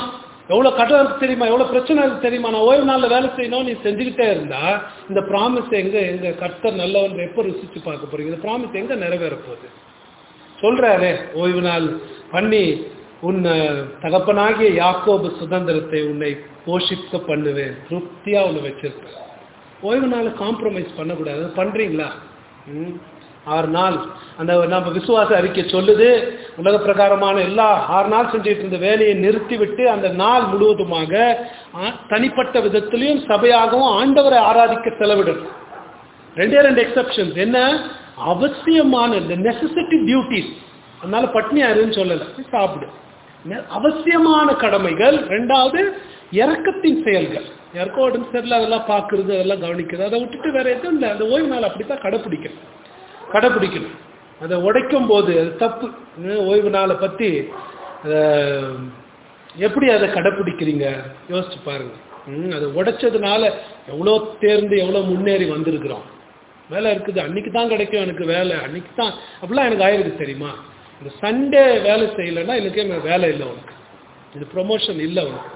எவ்வளவு கடன் இருக்கு தெரியுமா எவ்வளவு பிரச்சனை இருக்கு தெரியுமா நான் ஓய்வு நாள்ல வேலை செய்யணும் நீ செஞ்சுக்கிட்டே இருந்தா இந்த ப்ராமிஸ் எங்க எங்க கர்த்தர் நல்லவன் எப்ப ருசிச்சு பார்க்க போறீங்க இந்த ப்ராமிஸ் எங்க நிறைவேற போகுது சொல்றாரே ஓய்வு நாள் பண்ணி உன் தகப்பனாகிய யாக்கோபு சுதந்திரத்தை உன்னை போஷிக்க பண்ணுவேன் திருப்தியா உன்னை வச்சிருப்பேன் ஓய்வு நாள் காம்ப்ரமைஸ் பண்ணக்கூடாது அது பண்றீங்களா ம். ஆறு நாள் அந்த நம்ம விசுவாச அறிக்கை சொல்லுது உலக பிரகாரமான எல்லா ஆறு நாள் செஞ்சுட்டு இருந்த வேலையை நிறுத்திவிட்டு அந்த நாள் முழுவதுமாக ஆ, தனிப்பட்ட விதத்திலையும் சபையாகவும் ஆண்டவரை ஆராதிக்க செலவிடணும் ரெண்டே ரெண்டு எக்ஸப்ஷன்ஸ் என்ன அவசியமான இந்த நெசசிட்டி டியூட்டிஸ் அதனால பட்னி யாருன்னு சொல்லல போய் சாப்பிடு நெ- அவசியமான கடமைகள் ரெண்டாவது இறக்கத்தின் செயல்கள் யாருக்கோ உடம்பு சரியில்லை அதெல்லாம் பார்க்கறது அதெல்லாம் கவனிக்கிறது அதை விட்டுட்டு வேற எதுவும் இல்லை அந்த ஓய்வு நாள் அப்படித்தான் கடைப்பிடிக்கணும் கடைப்பிடிக்கணும் அதை உடைக்கும் போது அது தப்பு உம், ஓய்வு நாளை பத்தி அஹ், எப்படி அதை கடைப்பிடிக்கிறீங்க யோசிச்சு பாருங்க ம், அதை உடைச்சதுனால எவ்வளோ தேர்ந்து எவ்வளோ முன்னேறி வந்திருக்கிறோம் வேலை இருக்குது அன்னைக்கு தான் கிடைக்கும் எனக்கு வேலை அன்னைக்கு தான் அப்படிலாம் எனக்கு ஆயிருக்கு தெரியுமா இந்த சண்டே வேலை செய்யலைன்னா எனக்கு என்ன வேலை இல்லை உனக்கு இது ப்ரொமோஷன் இல்லை உனக்கு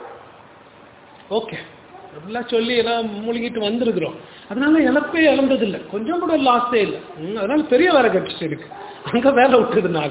ஓகே அப்படிலாம் சொல்லி எல்லாம் மூழ்கிட்டு வந்திருக்கிறோம் அதனால இழப்பே இழந்ததில்லை கொஞ்சம் கூட லாஸே இல்லை ம், அதனால பெரிய வேலை கிடைச்சிட்டு இருக்கு அங்கே வேலை விட்டதுனால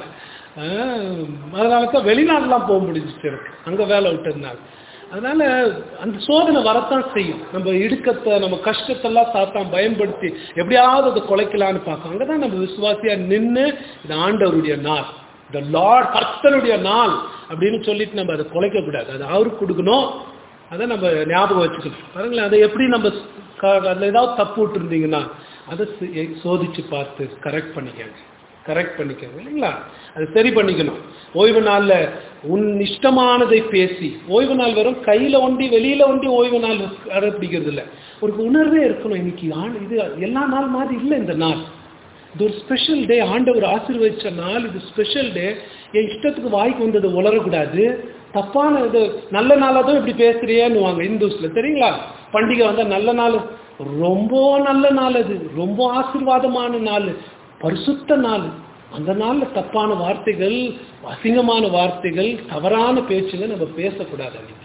ஆஹ், அதனால தான் வெளிநாடுலாம் போக முடிஞ்சிச்சு எனக்கு அங்கே வேலை விட்டதுனால அதனால அந்த சோதனை வரத்தான் செய்யும் நம்ம இடுக்கத்தை நம்ம கஷ்டத்தெல்லாம் சாத்தான் பயன்படுத்தி எப்படியாவது அதை குலைக்கலான்னு பார்க்கும் அங்கே தான் நம்ம விசுவாசியா நின்று இது ஆண்டவருடைய நாள் இந்த லார்ட் கர்த்தருடைய நாள் அப்படின்னு சொல்லிட்டு நம்ம அதை குலைக்க கூடாது அது அவருக்கு கொடுக்கணும் அதை நம்ம ஞாபகம் வச்சுக்கணும் பாருங்களேன் அதை எப்படி நம்ம க- அதுல ஏதாவது தப்பு விட்டுருந்தீங்கன்னா அதை சி- சோதிச்சு பார்த்து கரெக்ட் பண்ணிக்கங்க கரெக்ட் பண்ணிக்கங்க இல்லைங்களா அது சரி பண்ணிக்கணும் ஓய்வு நாள்ல உன் இஷ்டமானதை பேசி ஓய்வு நாள் வெறும் கையில ஒண்டி வெளியில ஒண்டி ஓய்வு நாள் கடைப்பிடிக்கிறது இல்லை ஒரு உணர்வே இருக்கணும் இன்னைக்கு ஆண் இது எல்லா நாள் மாதிரி இல்லை இந்த நாள் இது ஒரு ஸ்பெஷல் டே ஆண்டவர் ஆசீர்வதிச்ச நாள் இது ஸ்பெஷல் டே என் இஷ்டத்துக்கு வாய்க்கு வந்தது உளரக்கூடாது தப்பான இது நல்ல நாளாக தான் இப்படி பேசுறியேன்னு வாங்க இந்துஸ்ல தெரியுங்களா பண்டிகை வந்தா நல்ல நாள் ரொம்ப நல்ல நாள் அது ரொம்ப ஆசீர்வாதமான நாள் பரிசுத்த நாள் அந்த நாள்ல தப்பான வார்த்தைகள் அசிங்கமான வார்த்தைகள் தவறான பேச்சுகள் நம்ம பேசக்கூடாது அன்னைக்கு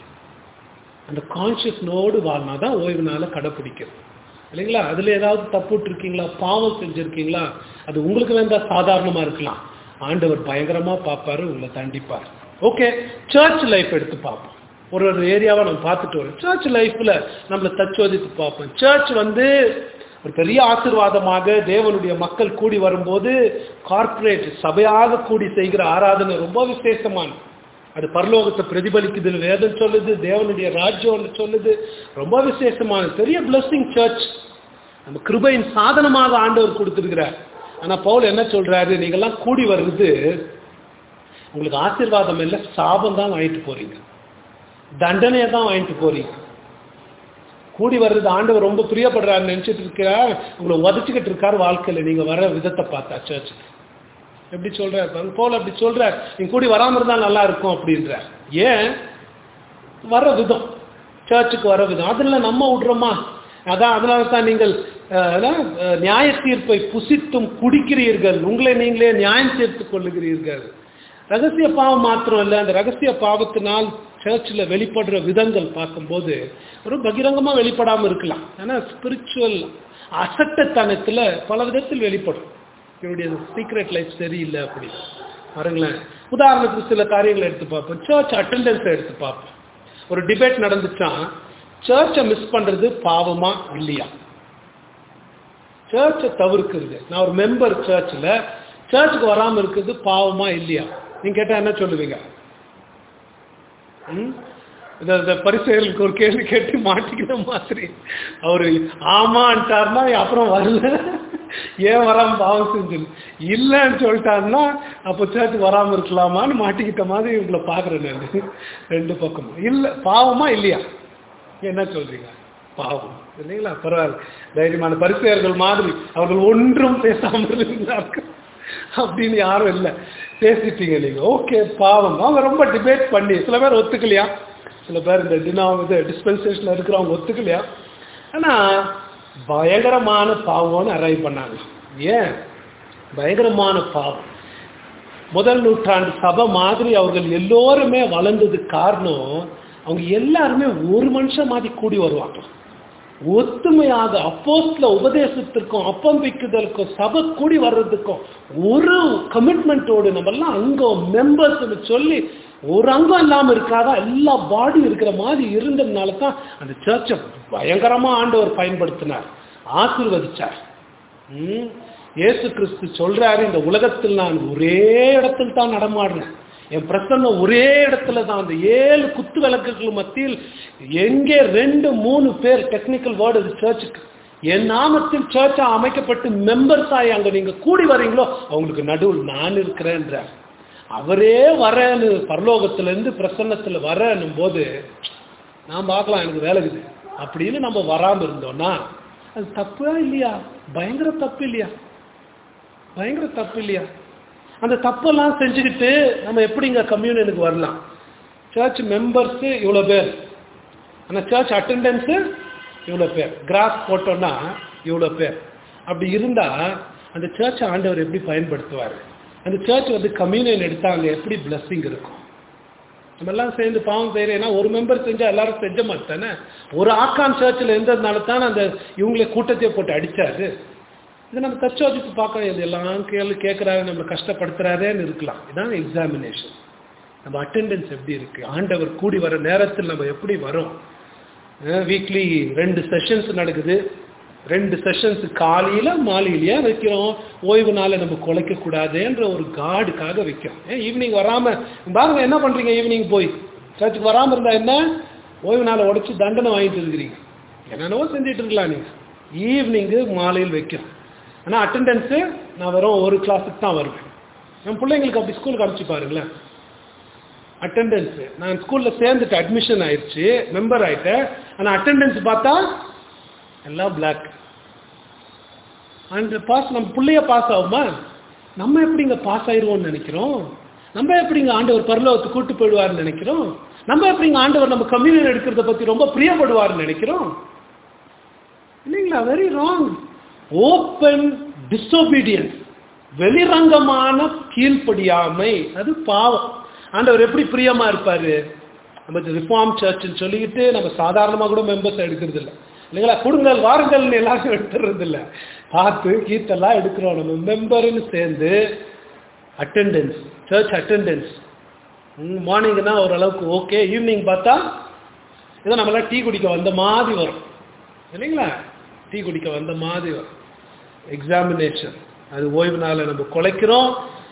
அந்த கான்சியஸ் நோடு வாழ்னா தான் ஓய்வு நாளை கடைப்பிடிக்கிறது இல்லைங்களா அதுல ஏதாவது தப்பு இருக்கீங்களா பாவம் செஞ்சிருக்கீங்களா அது உங்களுக்கு வேண்டா சாதாரணமா இருக்கலாம் ஆண்டவர் பயங்கரமா பார்ப்பாரு உங்களை தண்டிப்பார் ஓகே சர்ச் லைஃப் எடுத்து பார்ப்போம் ஒரு ஒரு ஏரியாவை நம்ம பார்த்துட்டு வரோம் சர்ச் லைஃப்ல நம்மளை தச்சோதித்து பார்ப்போம் சர்ச் வந்து ஒரு பெரிய ஆசீர்வாதமாக தேவனுடைய மக்கள் கூடி வரும்போது கார்ப்பரேட் சபையாக கூடி செய்கிற ஆராதனை ரொம்ப விசேஷமானது அது பரலோகத்தை பிரதிபலிக்குதுன்னு வேதம் சொல்லுது தேவனுடைய ராஜ்யம் சொல்லுது ரொம்ப விசேஷமானது பெரிய பிளஸிங் சர்ச் நம்ம கிருபையின் சாதனமாக ஆண்டவர் கொடுத்துருக்கிறார் ஆனா பவுல் என்ன சொல்றாரு நீங்கெல்லாம் கூடி வருது உங்களுக்கு ஆசீர்வாதம் இல்லை சாபம் தான் வாங்கிட்டு போறீங்க தண்டனையை தான் வாங்கிட்டு போறீங்க கூடி வர்றது ஆண்டவர் ரொம்ப பிரியப்படுறாருன்னு நினைச்சிட்டு இருக்கிறார் உங்களை உதச்சிக்கிட்டு இருக்காரு வாழ்க்கையில நீங்க வர விதத்தை பார்த்தா சர்ச்சுக்கு எப்படி சொல்றாரு பாருங்க போல அப்படி சொல்றார் நீங்க கூடி வராம இருந்தா நல்லா இருக்கும் அப்படின்றார் ஏன் வர விதம் சர்ச்சுக்கு வர விதம் அதுல நம்ம விடுறோமா அதான் அதனால தான் நீங்கள் அஹ், அதான், அஹ், நியாய தீர்ப்பை புசித்தும் குடிக்கிறீர்கள் உங்களை நீங்களே நியாயம் தீர்த்துக் கொள்ளுகிறீர்கள் ரகசிய பாவம் மாத்திரம் இல்லை அந்த ரகசிய பாவத்தினால் சர்ச்சில் வெளிப்படுற விதங்கள் பார்க்கும்போது ஒரு பகிரங்கமா வெளிப்படாம இருக்கலாம் ஆனா ஸ்பிரிச்சுவல் அசட்டத்தனத்துல பல விதத்தில் வெளிப்படும் இவருடைய சீக்ரெட் லைஃப் சரியில்லை அப்படி பாருங்களேன் உதாரணத்துக்கு சில காரியங்களை எடுத்து பார்ப்போம் சர்ச் அட்டெண்டன்ஸை எடுத்து பார்ப்போம் ஒரு டிபேட் நடந்துச்சா சர்ச்சை மிஸ் பண்றது பாவமா இல்லையா சர்ச்சை தவிர்க்கிறது நான் ஒரு மெம்பர் சர்ச்சில் சர்ச்சுக்கு வராமல் இருக்கிறது பாவமா இல்லையா நீங்க கேட்டா என்ன சொல்லுவீங்க ம்? இந்த இந்த பரிசெயலுக்கு ஒரு கேள்வி கேட்டு மாட்டிக்கிற மாதிரி அவரு ஆமான்ட்டார்னா அப்புறம் வரல ஏன் வராம பாவம் செஞ்சு இல்லைன்னு சொல்லிட்டாருன்னா அப்போ சர்ச்சுக்கு வராம இருக்கலாமான்னு மாட்டிக்கிட்ட மாதிரி இவங்களை பார்க்குறேன் நான் ரெண்டு பக்கமும் இல்லை பாவமா இல்லையா என்ன சொல்றீங்க பாவம் இல்லைங்களா பரவாயில்ல தைரியமான பரிசெயர்கள் மாதிரி அவர்கள் ஒன்றும் பேசாமல் இருந்தார்கள் அப்படின்னு யாரும் இல்லை பேசிட்டீங்க நீங்க ஓகே பாவம் அவங்க ரொம்ப டிபேட் பண்ணி சில பேர் ஒத்துக்கலையா சில பேர் இந்த டினா இது டிஸ்பென்சேஷன்ல இருக்கிறவங்க ஒத்துக்கலையா ஆனா பயங்கரமான பாவம்னு அரைவ் பண்ணாங்க ஏன் பயங்கரமான பாவம் முதல் நூற்றாண்டு சபை மாதிரி அவர்கள் எல்லோருமே வளர்ந்ததுக்கு காரணம் அவங்க எல்லாருமே ஒரு மனுஷன் மாதிரி கூடி வருவாங்க ஒத்துமையாக அப்போஸ்ல உபதேசத்திற்கும் அப்பம் வைக்குதலுக்கும் சபை கூடி வர்றதுக்கும் ஒரு கமிட்மெண்ட்டோடு நம்ம எல்லாம் அங்கம் மெம்பர்ஸ்னு சொல்லி ஒரு அங்கம் இல்லாம இருக்காதா எல்லா பாடி இருக்கிற மாதிரி இருந்ததுனால தான் அந்த சர்ச்சை பயங்கரமா ஆண்டவர் பயன்படுத்தினார் ஆசீர்வதிச்சார் ம். இயேசு கிறிஸ்து சொல்றாரு இந்த உலகத்தில் நான் ஒரே இடத்தில் தான் நடமாடுறேன் என் பிரசன்னம் ஒரே இடத்துல தான் அந்த ஏழு குத்து விளக்குகள் மத்தியில் எங்கே ரெண்டு மூணு பேர் டெக்னிக்கல் வேர்டு அது சர்ச்சுக்கு என் நாமத்தில் சர்ச்சா அமைக்கப்பட்டு மெம்பர்ஸ் ஆகி அங்க நீங்க கூடி வரீங்களோ அவங்களுக்கு நடுவில் நான் இருக்கிறேன்றார் அவரே வரேன்னு பரலோகத்துல இருந்து பிரசன்னத்துல வரேன்னும் போது நான் பார்க்கலாம் எனக்கு வேலை இருக்குது அப்படின்னு நம்ம வராம இருந்தோம்னா அது தப்பா இல்லையா பயங்கர தப்பு இல்லையா பயங்கர தப்பு இல்லையா அந்த தப்பெல்லாம் செஞ்சுக்கிட்டு நம்ம எப்படி இங்க கம்யூனியனுக்கு வரலாம் சர்ச் மெம்பர்ஸ் இவ்வளோ பேர் ஆனால் சர்ச் அட்டெண்டன்ஸு இவ்வளோ பேர் கிராஃப் போட்டோம்னா இவ்வளோ பேர் அப்படி இருந்தால் அந்த சர்ச் ஆண்டவர் எப்படி பயன்படுத்துவார் அந்த சர்ச் வந்து கம்யூனியன் எடுத்தாங்க எப்படி blessing இருக்கும் நம்ம எல்லாம் சேர்ந்து பாவம் செய்யறோம் ஏன்னா ஒரு மெம்பர் செஞ்சா எல்லாரும் செஞ்ச மாதிரி தானே ஒரு ஆக்கான் சர்ச்சில் இருந்ததுனால தானே அந்த இவங்களே கூட்டத்தை போட்டு அடிச்சாரு இது நம்ம தச்சோதித்து பார்க்கலாம் இது எல்லாம் கேள்வி கேட்குறாரு நம்ம கஷ்டப்படுத்துறாரேன்னு இருக்கலாம் இதான் எக்ஸாமினேஷன் நம்ம அட்டெண்டன்ஸ் எப்படி இருக்கு ஆண்டவர் கூடி வர நேரத்தில் நம்ம எப்படி வரோம் வீக்லி ரெண்டு செஷன்ஸ் நடக்குது ரெண்டு செஷன்ஸ் காலையில மாலையிலயா வைக்கிறோம் ஓய்வு நாளை நம்ம குலைக்க கூடாதுன்ற ஒரு கார்டுக்காக வைக்கிறோம் ஏன் ஈவினிங் வராம பாருங்க என்ன பண்றீங்க ஈவினிங் போய் சர்ச்சுக்கு வராம இருந்தா என்ன ஓய்வு நாளை உடைச்சு தண்டனை வாங்கிட்டு இருக்கிறீங்க என்னென்னவோ செஞ்சுட்டு இருக்கலாம் நீங்க ஈவினிங்கு மாலையில் வைக்கிறோம் ஆனால் அட்டெண்டன்ஸு நான் வெறும் ஒரு கிளாஸுக்கு தான் வருவேன் என் பிள்ளைங்களுக்கு அப்படி ஸ்கூலுக்கு அனுப்பிச்சு பாருங்களேன் அட்டெண்டன்ஸு நான் ஸ்கூலில் சேர்ந்துட்டு அட்மிஷன் ஆயிடுச்சு மெம்பர் ஆயிட்டேன் ஆனால் அட்டெண்டன்ஸ் பார்த்தா எல்லாம் பிளாக் அந்த பாஸ் நம்ம பிள்ளைய பாஸ் ஆகுமா நம்ம எப்படிங்க பாஸ் ஆயிடுவோம்னு நினைக்கிறோம் நம்ம எப்படிங்க ஆண்டவர் பரலோகத்தை கூட்டு போயிடுவார்னு நினைக்கிறோம் நம்ம எப்படிங்க ஆண்டவர் நம்ம கம்யூனியன் எடுக்கிறத பற்றி ரொம்ப பிரியப்படுவார்னு நினைக்கிறோம் இல்லைங்களா வெரி ராங் ஓப்பன் டிசோபீடியன்ஸ் வெளிரங்கமான கீழ்ப்படியாமை அது பாவம் ஆண்டவர் எப்படி பிரியமா இருப்பாரு நம்ம ரிஃபார்ம் சர்ச்னு சொல்லிக்கிட்டு நம்ம சாதாரணமாக கூட மெம்பர்ஸ் எடுக்கிறது இல்லை இல்லைங்களா கொடுங்கள் வாருங்கள்னு எல்லாரும் எடுத்துறது இல்லை பார்த்து கீத்தெல்லாம் எடுக்கிறோம் நம்ம மெம்பர்னு சேர்ந்து அட்டெண்டன்ஸ் சர்ச் அட்டெண்டன்ஸ் மார்னிங்னா ஓரளவுக்கு ஓகே ஈவினிங் பார்த்தா ஏதோ நம்மளாம் டீ குடிக்க வந்த மாதிரி வரும் இல்லைங்களா டீ குடிக்க வந்த மாதிரி வரும் எக்ஸாமினேஷன் அது ஓய்வு நாளை நம்ம குலைக்கிறோம்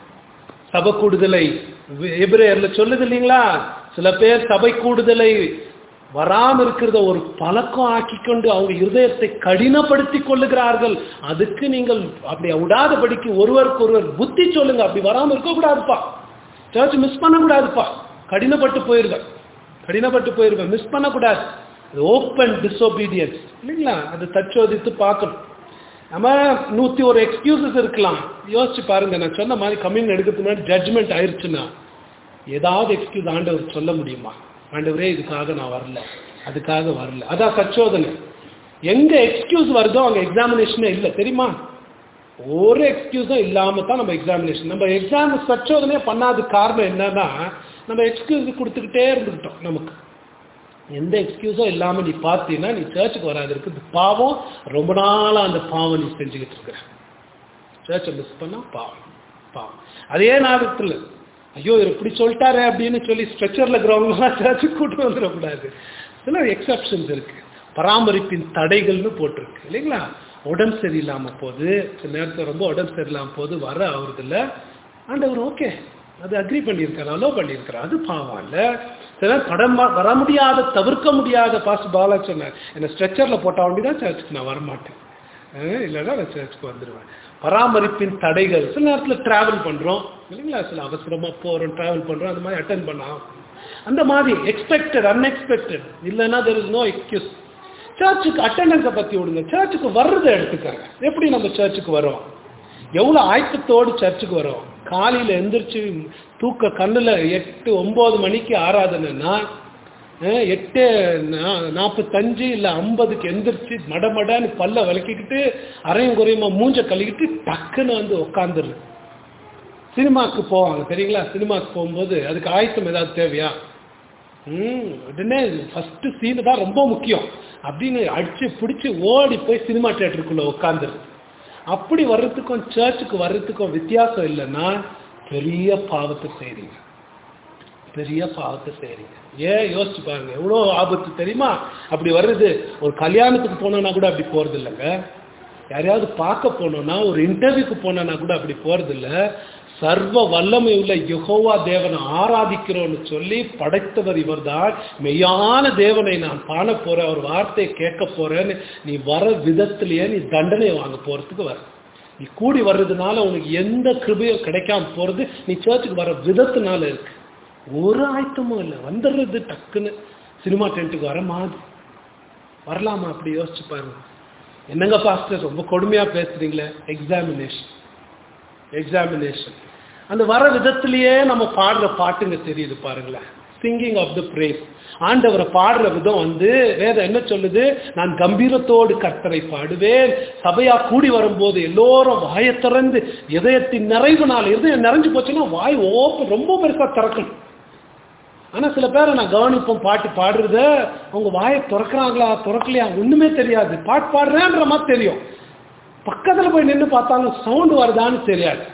சபை கூடுதலை எபிரேயர்ல சொல்லுது இல்லைங்களா சில பேர் சபை கூடுதலை வராம இருக்கிறத ஒரு பழக்கம் ஆக்கிக்கொண்டு அவங்க இருதயத்தை கடினப்படுத்தி கொள்ளுகிறார்கள் அதுக்கு நீங்கள் அப்படி விடாதபடிக்கு ஒருவருக்கு ஒருவர் புத்தி சொல்லுங்க அப்படி வராம இருக்கக்கூடாதுப்பா சர்ச் மிஸ் பண்ணக்கூடாதுப்பா கடினப்பட்டு போயிருவேன் கடினப்பட்டு போயிருவேன் மிஸ் பண்ணக்கூடாது அது ஓப்பன் டிஸ்ஒபீடியன்ஸ் இல்லைங்களா அது தச்சோதித்து பார்க்கணும் நம்ம நூற்றி ஒரு எக்ஸ்கியூசஸ் இருக்கலாம் யோசிச்சு பாருங்க நான் சொன்ன மாதிரி கம்மிங் எடுக்கிறதுக்கு முன்னாடி ஜட்ஜ்மெண்ட் ஆயிடுச்சுன்னா ஏதாவது எக்ஸ்கியூஸ் ஆண்டவர் சொல்ல முடியுமா ஆண்டவரே இதுக்காக நான் வரல அதுக்காக வரல அதான் சச்சோதனை எங்க எக்ஸ்கியூஸ் வருதோ அங்க எக்ஸாமினேஷனே இல்லை தெரியுமா ஒரு எக்ஸ்கியூஸும் இல்லாம தான் நம்ம எக்ஸாமினேஷன் நம்ம எக்ஸாம் சச்சோதனையே பண்ணாத காரணம் என்னன்னா நம்ம எக்ஸ்கியூஸ் கொடுத்துக்கிட்டே இருந்துக்கிட்டோம் நமக்கு எந்த எக்ஸ்கியூஸும் இல்லாம நீ பார்த்தீங்கன்னா நீ சர்ச்சுக்கு வராது இருக்குது பாவம் ரொம்ப நாளா அந்த பாவம் நீ செஞ்சுக்கிட்டு இருக்கிற சர்ச்சை மிஸ் பண்ணா பாவம் பாவம் அதே நேரத்தில் ஐயோ இவர் இப்படி சொல்லிட்டாரு அப்படின்னு சொல்லி ஸ்ட்ரெச்சரில் இருக்கிறவங்களாம் சர்ச்சுக்கு கூட்டு வந்துடக்கூடாது சில எக்ஸப்ஷன்ஸ் இருக்கு பராமரிப்பின் தடைகள்னு போட்டிருக்கு இல்லைங்களா உடம்பு சரியில்லாமல் போது சில நேரத்தில் ரொம்ப உடம்பு சரியில்லாமல் போது வர அவருதில்ல ஆண்டவர் ஓகே அது அக்ரி பண்ணியிருக்காரு அலோ பண்ணியிருக்காரு அது பாவம் இல்லை சில படம் வர முடியாத தவிர்க்க முடியாத பாஸ் பாலா சொன்னார் என்னை ஸ்ட்ரெச்சரில் போட்ட வண்டி தான் சர்ச்சுக்கு நான் வரமாட்டேன் இல்லைன்னா நான் சர்ச்சுக்கு வந்துடுவேன் பராமரிப்பின் தடைகள் சில நேரத்தில் ட்ராவல் பண்ணுறோம் இல்லைங்களா சில அவசரமாக போகிறோம் ட்ராவல் பண்ணுறோம் அந்த மாதிரி அட்டன் பண்ணலாம் அந்த மாதிரி எக்ஸ்பெக்டட் அன்எக்ஸ்பெக்டட் இல்லைன்னா தெர் இஸ் நோ எக்ஸ்கியூஸ் சர்ச்சுக்கு அட்டண்டன்ஸை பற்றி விடுங்க சர்ச்சுக்கு வர்றதை எடுத்துக்காங்க எப்படி நம்ம சர்ச்சுக்கு வரோம் எவ்வளோ ஆயத்தத்தோடு சர்ச்சுக்கு வரோம் காலையில் எந்திரிச்சு தூக்க கண்ணில் எட்டு ஒம்பது மணிக்கு ஆராதனைன்னா எட்டு நாற்பத்தஞ்சு இல்லை ஐம்பதுக்கு எந்திரிச்சு மடமடான்னு பல்ல விளக்கிக்கிட்டு அரையும் குறையுமா மூஞ்ச கழுவிட்டு டக்குன்னு வந்து உட்காந்துரு சினிமாவுக்கு போவாங்க சரிங்களா சினிமாவுக்கு போகும்போது அதுக்கு ஆயத்தம் ஏதாவது தேவையா ம் உடனே ஃபர்ஸ்ட் சீனு தான் ரொம்ப முக்கியம் அப்படின்னு அடிச்சு பிடிச்சி ஓடி போய் சினிமா தேட்டருக்குள்ள உட்காந்துரு அப்படி வர்றதுக்கும் சர்ச்சுக்கு வர்றதுக்கும் வித்தியாசம் இல்லைன்னா பெரிய பாவத்தை செய்றீங்க பெரிய பாவத்தை செய்றீங்க ஏன் யோசிச்சு பாருங்க எவ்வளோ ஆபத்து தெரியுமா அப்படி வருது ஒரு கல்யாணத்துக்கு போனோம்னா கூட அப்படி போறது இல்லைங்க யாரையாவது பார்க்க போனோம்னா ஒரு இன்டர்வியூக்கு போனோம்னா கூட அப்படி போறது இல்ல சர்வ வல்லமை உள்ள யெகோவா தேவனை ஆராதிக்கிறோம்னு சொல்லி படைத்தவர் இவர்தான் மெய்யான தேவனை நான் காண போறேன் அவர் வார்த்தையை கேட்க போறேன்னு நீ வர விதத்திலேயே நீ தண்டனை வாங்க போறதுக்கு வர நீ கூடி வர்றதுனால உனக்கு எந்த கிருபையும் கிடைக்காம போறது நீ சர்ச்சுக்கு வர விதத்தினால இருக்கு ஒரு ஆயத்தமும் இல்லை வந்துடுறது டக்குன்னு சினிமா டென்ட்டுக்கு வர மாதிரி வரலாமா அப்படி யோசிச்சு பாருங்க என்னங்க பாஸ்டர் ரொம்ப கொடுமையா பேசுறீங்களே எக்ஸாமினேஷன் எக்ஸாமினேஷன் அந்த வர விதத்திலேயே நம்ம பாடுற பாட்டுங்க தெரியுது பாருங்களேன் சிங்கிங் ஆஃப் த பிரேஸ் ஆண்டவரை பாடுற விதம் வந்து வேதம் என்ன சொல்லுது நான் கம்பீரத்தோடு கர்த்தரை பாடுவேன் சபையா கூடி வரும்போது எல்லோரும் வாயை திறந்து இதயத்தின் நிறைவுனால இதயம் நிறைஞ்சு போச்சுன்னா வாய் ஓப்பன் ரொம்ப பெருசா திறக்கணும் ஆனா சில பேரை நான் கவனிப்போம் பாட்டு பாடுறத அவங்க வாயை திறக்கிறாங்களா திறக்கலையா ஒண்ணுமே தெரியாது பாட்டு பாடுறேன்ற மாதிரி தெரியும் பக்கத்துல போய் நின்று பார்த்தாலும் சவுண்ட் வருதான்னு தெரியாது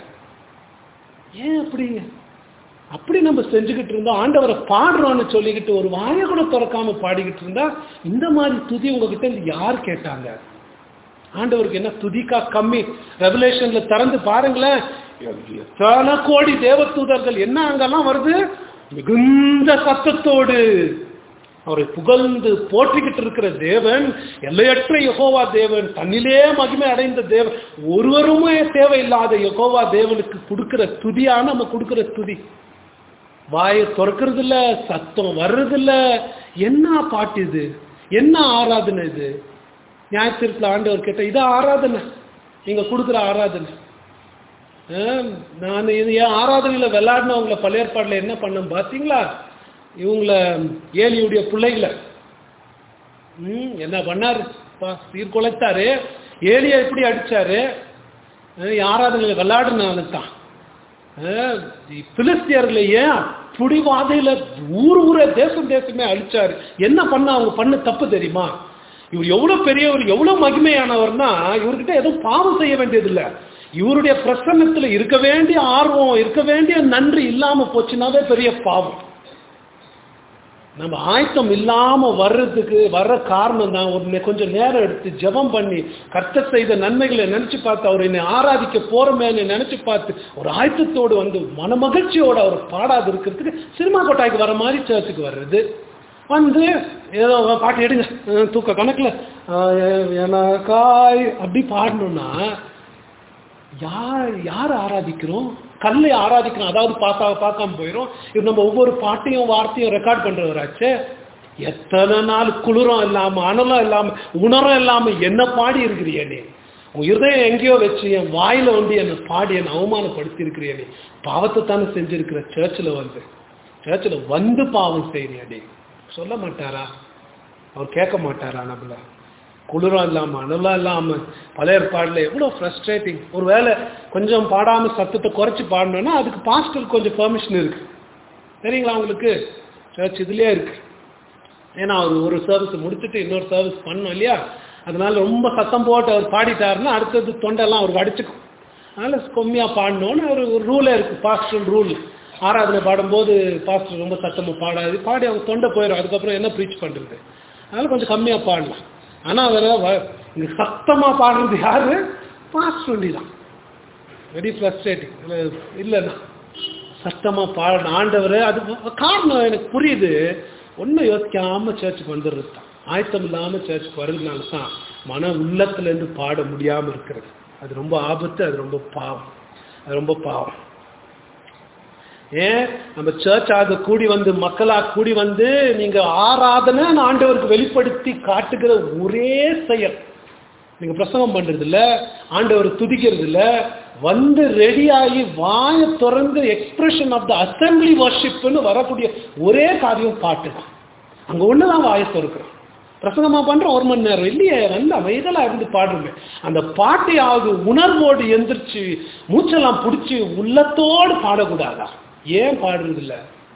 ஏன் அப்படி அப்படி நம்ம செஞ்சுக்கிட்டு இருந்தோம் ஆண்டவரை பாடுறோம்னு சொல்லிக்கிட்டு ஒரு வாயை கூட திறக்காம பாடிக்கிட்டு இருந்தா இந்த மாதிரி துதி உங்ககிட்ட இருந்து யார் கேட்டாங்க ஆண்டவருக்கு என்ன துதிக்கா கம்மி ரெவலேஷன்ல திறந்து பாருங்களேன் எத்தனை கோடி தேவதூதர்கள் என்ன அங்கெல்லாம் வருது மிகுந்த சத்தத்தோடு அவரை புகழ்ந்து போற்றிக்கிட்டு இருக்கிற தேவன் எல்லையற்ற யகோவா தேவன் தன்னிலே மகிமை அடைந்த தேவன் ஒருவருமே தேவையில்லாத யகோவா தேவனுக்கு கொடுக்கிற துதியா நம்ம கொடுக்கிற துதி வாயை திறக்கிறது இல்ல சத்தம் வர்றது இல்ல என்ன பாட்டு இது என்ன ஆராதனை இது ஞாயிற்றுல ஆண்டவர் கேட்ட இது ஆராதனை நீங்க கொடுக்குற ஆராதனை ஆஹ், நான் இது என் ஆராதனையில விளையாடினவங்கள பழையற்பாடுல என்ன பண்ணேன் பாத்தீங்களா இவங்கள ஏலியுடைய பிள்ளைகளை ம் என்ன பண்ணாரு பா, சீர்குலைத்தாரு ஏலியை எப்படி அடிச்சாரு அஹ், ஆராதனையில விளையாடுனால தான் பிலிஸ்தியர்களை ஏன் புடிவாதையில ஊர் ஊரே தேசம் தேசமே அழிச்சாரு என்ன பண்ண அவங்க பண்ண தப்பு தெரியுமா இவர் எவ்வளவு பெரியவர் எவ்வளவு மகிமையானவர்னா இவர்கிட்ட எதுவும் பாவம் செய்ய வேண்டியதில்லை இவருடைய பிரசன்னத்துல இருக்க வேண்டிய ஆர்வம் இருக்க வேண்டிய நன்றி இல்லாம போச்சுனாவே பெரிய பாவம் நம்ம ஆயத்தம் இல்லாம வர்றதுக்கு வர்ற காரணம் தான் ஒரு நே- கொஞ்சம் நேரம் எடுத்து ஜெபம் பண்ணி கர்த்தர் செய்த நன்மைகளை நினைச்சு பார்த்து அவர் என்னை ஆராதிக்க போறமேன்னு நினைச்சு பார்த்து ஒரு ஆயத்தத்தோடு வந்து மனமகிழ்ச்சியோட அவர் பாடாது இருக்கிறதுக்கு சினிமா கொட்டாய்க்கு வர மாதிரி சர்ச்சுக்கு வர்றது வந்து ஏதோ பாட்டு எடுங்க அஹ் தூக்க கணக்குல அஹ் எனக்காய் அப்படி பாடணும்னா யார் யார் ஆராதிக்கிறோம் கல்லை ஆராதிக்கிறோம் அதாவது பார்த்தா பார்க்காம போயிடும் இது நம்ம ஒவ்வொரு பாட்டையும் வார்த்தையும் ரெக்கார்ட் பண்றவராச்சே எத்தனை நாள் குளிரம் இல்லாம அனலம் இல்லாம உணரம் இல்லாம என்ன பாடி இருக்கிறிய நீ உன் இருதயம் எங்கேயோ வச்சு என் வாயில வந்து என்னை பாடி என்னை அவமானப்படுத்தி இருக்கிறிய நீ பாவத்தை தானே செஞ்சிருக்கிற சர்ச்சில் வந்து சர்ச்சில் வந்து பாவம் செய்றியா நீ சொல்ல மாட்டாரா அவர் கேட்க மாட்டாரா நம்மள குளிரம் இல்லாம அனலாம் இல்லாம பழைய ஏற்பாடுல எவ்வளவு ஃப்ரஸ்ட்ரேட்டிங் ஒருவேளை கொஞ்சம் பாடாம சத்தத்தை குறைச்சு பாடணும்னா அதுக்கு பாஸ்டர் கொஞ்சம் பெர்மிஷன் இருக்கு சரிங்களா உங்களுக்கு சர்ச் இதுலயே இருக்கு ஏன்னா அவர் ஒரு சர்வீஸ் முடிச்சுட்டு இன்னொரு சர்வீஸ் பண்ணோம் இல்லையா அதனால ரொம்ப சத்தம் போட்டு அவர் பாடிட்டாருன்னா அடுத்தது தொண்டெல்லாம் அவருக்கு அடிச்சுக்கும் அதனால கம்மியா பாடணும்னு ஒரு ஒரு ரூலே இருக்கு பாஸ்டர் ரூல் ஆராதனை பாடும்போது பாஸ்டர் ரொம்ப சத்தமா பாடாது பாடி அவங்க தொண்டை போயிடும் அதுக்கப்புறம் என்ன ப்ரீச் பண்றது அதனால கொஞ்சம் கம்மியா பாடலாம் ஆனா வேற வ- இங்க சத்தமா பாடுறது யாரு பாஸ்டர் ஒண்டி தான் வெரி ஃப்ரஸ்ட்ரேட்டிங் இல்லைண்ணா சத்தமா பாடணும் ஆண்டவர் அது காரணம் எனக்கு புரியுது ஒன்றும் யோசிக்காம சர்ச்சுக்கு வந்துடுறது தான் ஆயத்தம் இல்லாம சர்ச்சுக்கு வர்றதுனால தான் மன உள்ளத்துல இருந்து பாட முடியாம இருக்கிறது அது ரொம்ப ஆபத்து அது ரொம்ப பாவம் அது ரொம்ப பாவம் ஏன் நம்ம சர்ச் ஆக கூடி வந்து மக்களா கூடி வந்து நீங்க ஆராதனை ஆண்டவருக்கு வெளிப்படுத்தி காட்டுகிற ஒரே செயல் நீங்க பிரசங்கம் பண்றது இல்ல ஆண்டவர் துதிக்கிறது இல்ல வந்து ரெடி ஆகி வாயை திறந்து எக்ஸ்பிரஷன் ஆஃப் த அசம்பிளி வர்ஷிப்னு வரக்கூடிய ஒரே காரியம் பாட்டு தான் அங்க ஒண்ணுதான் வாயை திறக்கிறோம் பிரசங்கமா பண்றோம் ஒரு மணி நேரம் இல்லையே நல்ல அமைதலா இருந்து பாடுறோமே அந்த பாட்டையாவது உணர்வோடு எந்திரிச்சு மூச்செல்லாம் பிடிச்சி உள்ளத்தோடு பாடக்கூடாதா ஏன் பாடுறது இல்ல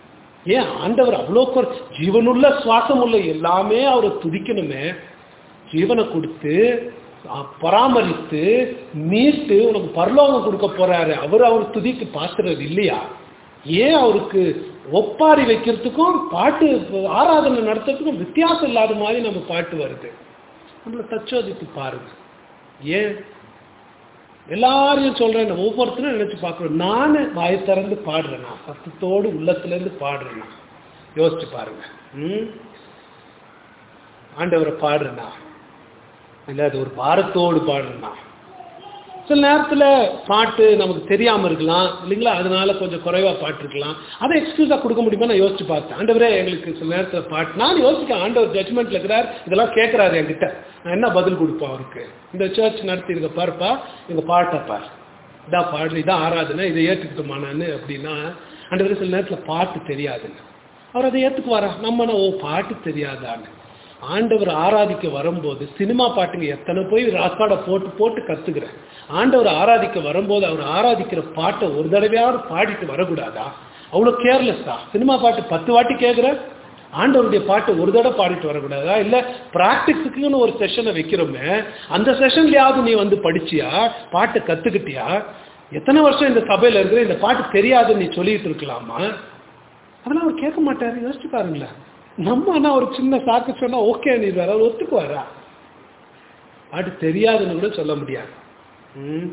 ஏன் ஆண்டவர் அவ்வளோ கொ- ஜீவனுள்ள சுவாசம் உள்ள எல்லாமே அவரை துதிக்கணுமே ஜீவனை கொடுத்து அஹ், பராமரித்து மீட்டு உனக்கு பரலோகம் கொடுக்க போறாரு அவர் அவர் துதிக்கு பாத்துறது இல்லையா ஏன் அவருக்கு ஒப்பாரி வைக்கிறதுக்கும் பாட்டு ஆராதனை நடத்துறதுக்கும் வித்தியாசம் இல்லாத மாதிரி நம்ம பாட்டு வருது நம்மளை தச்சோதித்து பாருங்க ஏன் எல்லாரையும் சொல்றேன் நான் ஒவ்வொருத்தரும் நினைச்சு பார்க்கணும் நான் வாயை திறந்து பாடுறேனா சத்தத்தோடு உள்ளத்துல இருந்து பாடுறேனா யோசிச்சு பாருங்க ம் ஆண்டவரை பாடுறேனா இல்ல அது ஒரு பாரத்தோடு பாடுறேனா சில நேரத்துல பாட்டு நமக்கு தெரியாம இருக்கலாம் இல்லைங்களா அதனால கொஞ்சம் குறைவா பாட்டு இருக்கலாம் அதை எக்ஸ்கியூஸா கொடுக்க முடியுமா நான் யோசிச்சு பார்த்தேன் ஆண்டவரே எங்களுக்கு சில நேரத்துல பாட்டு நான் யோசிக்க ஆண்டவர் ஜட்மெண்ட்ல இருக்கிறார் இதெல்லாம் கேட்கிறாரு என்கிட்ட நான் என்ன பதில் கொடுப்போம் அவருக்கு இந்த சர்ச் நடத்தி இருக்க பாருப்பா எங்க பாட்டை பார் இதான் பாடு இதான் ஆராதனை இதை ஏத்துக்கிட்டுமா நான் அப்படின்னா ஆண்டவரே சில நேரத்துல பாட்டு தெரியாதுன்னு அவர் அதை ஏத்துக்குவாரா நம்ம ஓ பாட்டு தெரியாதான்னு ஆண்டவர் ஆராதிக்க வரும்போது சினிமா பாட்டுங்க எத்தனை போய் ராக்காடை போட்டு போட்டு கத்துக்கிறேன் ஆண்டவர் ஆராதிக்க வரும்போது அவர் ஆராதிக்கிற பாட்டை ஒரு தடவையாவது பாடிட்டு வரக்கூடாதா அவ்வளோ கேர்லெஸ்ஸா சினிமா பாட்டு பத்து வாட்டி கேட்குற ஆண்டவருடைய பாட்டை ஒரு தடவை பாடிட்டு வரக்கூடாதா இல்லை ப்ராக்டிஸுக்குன்னு ஒரு செஷனை வைக்கிறோமே அந்த செஷன்லயாவது நீ வந்து படிச்சியா பாட்டை கத்துக்கிட்டியா எத்தனை வருஷம் இந்த சபையில இருக்கிற இந்த பாட்டு தெரியாதுன்னு நீ சொல்லிட்டு இருக்கலாமா அதெல்லாம் அவர் கேட்க மாட்டாரு யோசிச்சு பாருங்களேன் நம்ம ஆனா ஒரு சின்ன சாக்கு சொன்னா ஓகே நீ வேற அவர் ஒத்துக்குவாரா பாட்டு தெரியாதுன்னு கூட சொல்ல முடியாது ம்.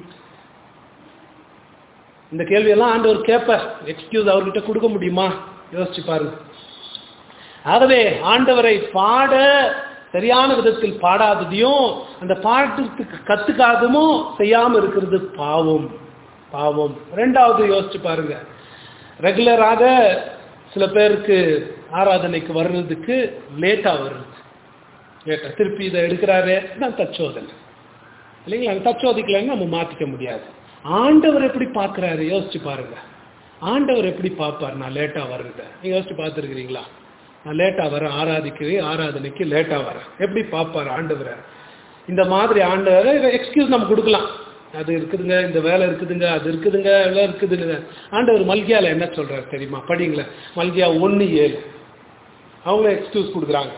இந்த கேள்வியெல்லாம் ஆண்டவர் கேட்பார் எக்ஸ்கியூஸ் அவர்கிட்ட கொடுக்க முடியுமா யோசிச்சு பாருங்க ஆகவே ஆண்டவரை பாட சரியான விதத்தில் பாடாததையும் அந்த பாட்டுக்கு கத்துக்காததும் செய்யாம இருக்கிறது பாவம் பாவம் ரெண்டாவது யோசிச்சு பாருங்க ரெகுலராக சில பேருக்கு ஆராதனைக்கு வர்றதுக்கு லேட்டா வருது லேட்டா திருப்பி இதை எடுக்கிறாரு நான் தச்சோதனை இல்லைங்களா அந்த தச்சோதிக்கலைன்னு நம்ம மாத்திக்க முடியாது ஆண்டவர் எப்படி பார்க்கறாரு யோசிச்சு பாருங்க ஆண்டவர் எப்படி பார்ப்பார் நான் லேட்டா வர்றத நீங்க யோசிச்சு பார்த்துருக்கிறீங்களா நான் லேட்டா வரேன் ஆராதிக்கவே ஆராதனைக்கு லேட்டா வரேன் எப்படி பார்ப்பார் ஆண்டவரை இந்த மாதிரி ஆண்டவரை எக்ஸ்கியூஸ் நம்ம கொடுக்கலாம் அது இருக்குதுங்க இந்த வேலை இருக்குதுங்க அது இருக்குதுங்க எல்லாம் இருக்குதுங்க ஆண்டவர் மல்கியால என்ன சொல்றாரு தெரியுமா படிங்களேன் மல்கியா ஒன்னு ஏழு அவங்க எக்ஸ்கியூஸ் கொடுக்குறாங்க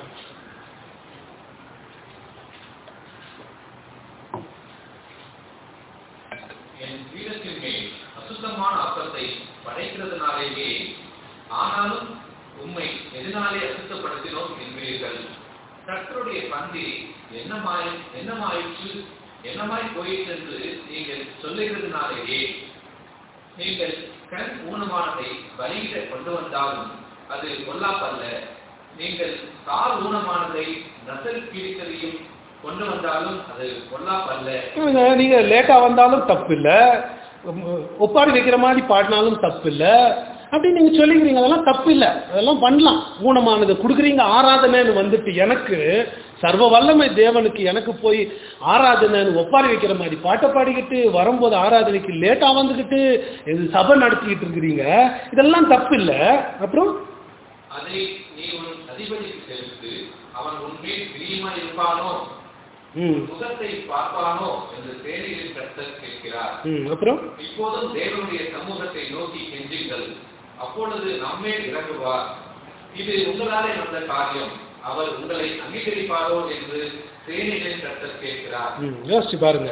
என் பீடத்தின் மேல் அசுத்தமான அப்பத்தை படைக்கிறதுனாலேயே ஆனாலும் உம்மை எதனாலே அசுத்தப்படுத்தினோம் என்பீர்கள் கர்த்தருடைய பந்தி என்னமாய் என்னமாயிற்று என்னமாய் போயிற்று என்று நீங்கள் சொல்லுகிறதுனாலேயே நீங்கள் கண் ஊனமானதை பலியிட கொண்டு வந்தாலும் அது பொல்லாப்பல்ல நீங்கள் கால் ஊனமானதை நசல் பிடித்ததையும் கொண்டு வந்தாலும் அது பொல்லாப்பல்ல இவங்க நீங்க லேட்டா வந்தாலும் தப்பு இல்ல ஒப்பாரி வைக்கிற மாதிரி பாடினாலும் தப்பு இல்ல அப்படி நீங்க சொல்லிக்கிறீங்க அதெல்லாம் தப்பு இல்ல அதெல்லாம் பண்ணலாம் ஊனமானது கொடுக்குறீங்க ஆராதனைன்னு வந்துட்டு எனக்கு சர்வ வல்லமை தேவனுக்கு எனக்கு போய் ஆராதனைன்னு ஒப்பாரி வைக்கிற மாதிரி பாட்டை பாடிக்கிட்டு வரும்போது ஆராதனைக்கு லேட்டா வந்துக்கிட்டு இது சபை நடத்திக்கிட்டு இருக்கிறீங்க இதெல்லாம் தப்பு இல்ல அப்புறம் அதை நீ உன் அதிபதிக்கு செலுத்து அவன் உன்மேல் பிரியமாய் இருப்பானோ ம் முகத்தை பார்ப்பானோ என்று சேனையின் கர்த்தர் கேட்கிறார் ம் அப்புறம் இப்போதும் தேவனுடைய சமூகத்தை நோக்கி கெஞ்சுங்கள் அப்பொழுது நம்மேல் இறங்குவார் இது உங்களாலே வந்த காரியம் அவர் உங்களை அங்கீகரிப்பாரோ என்று சேனைகளின் கர்த்தர் கேட்கிறார் ம், யோசிச்சு பாருங்க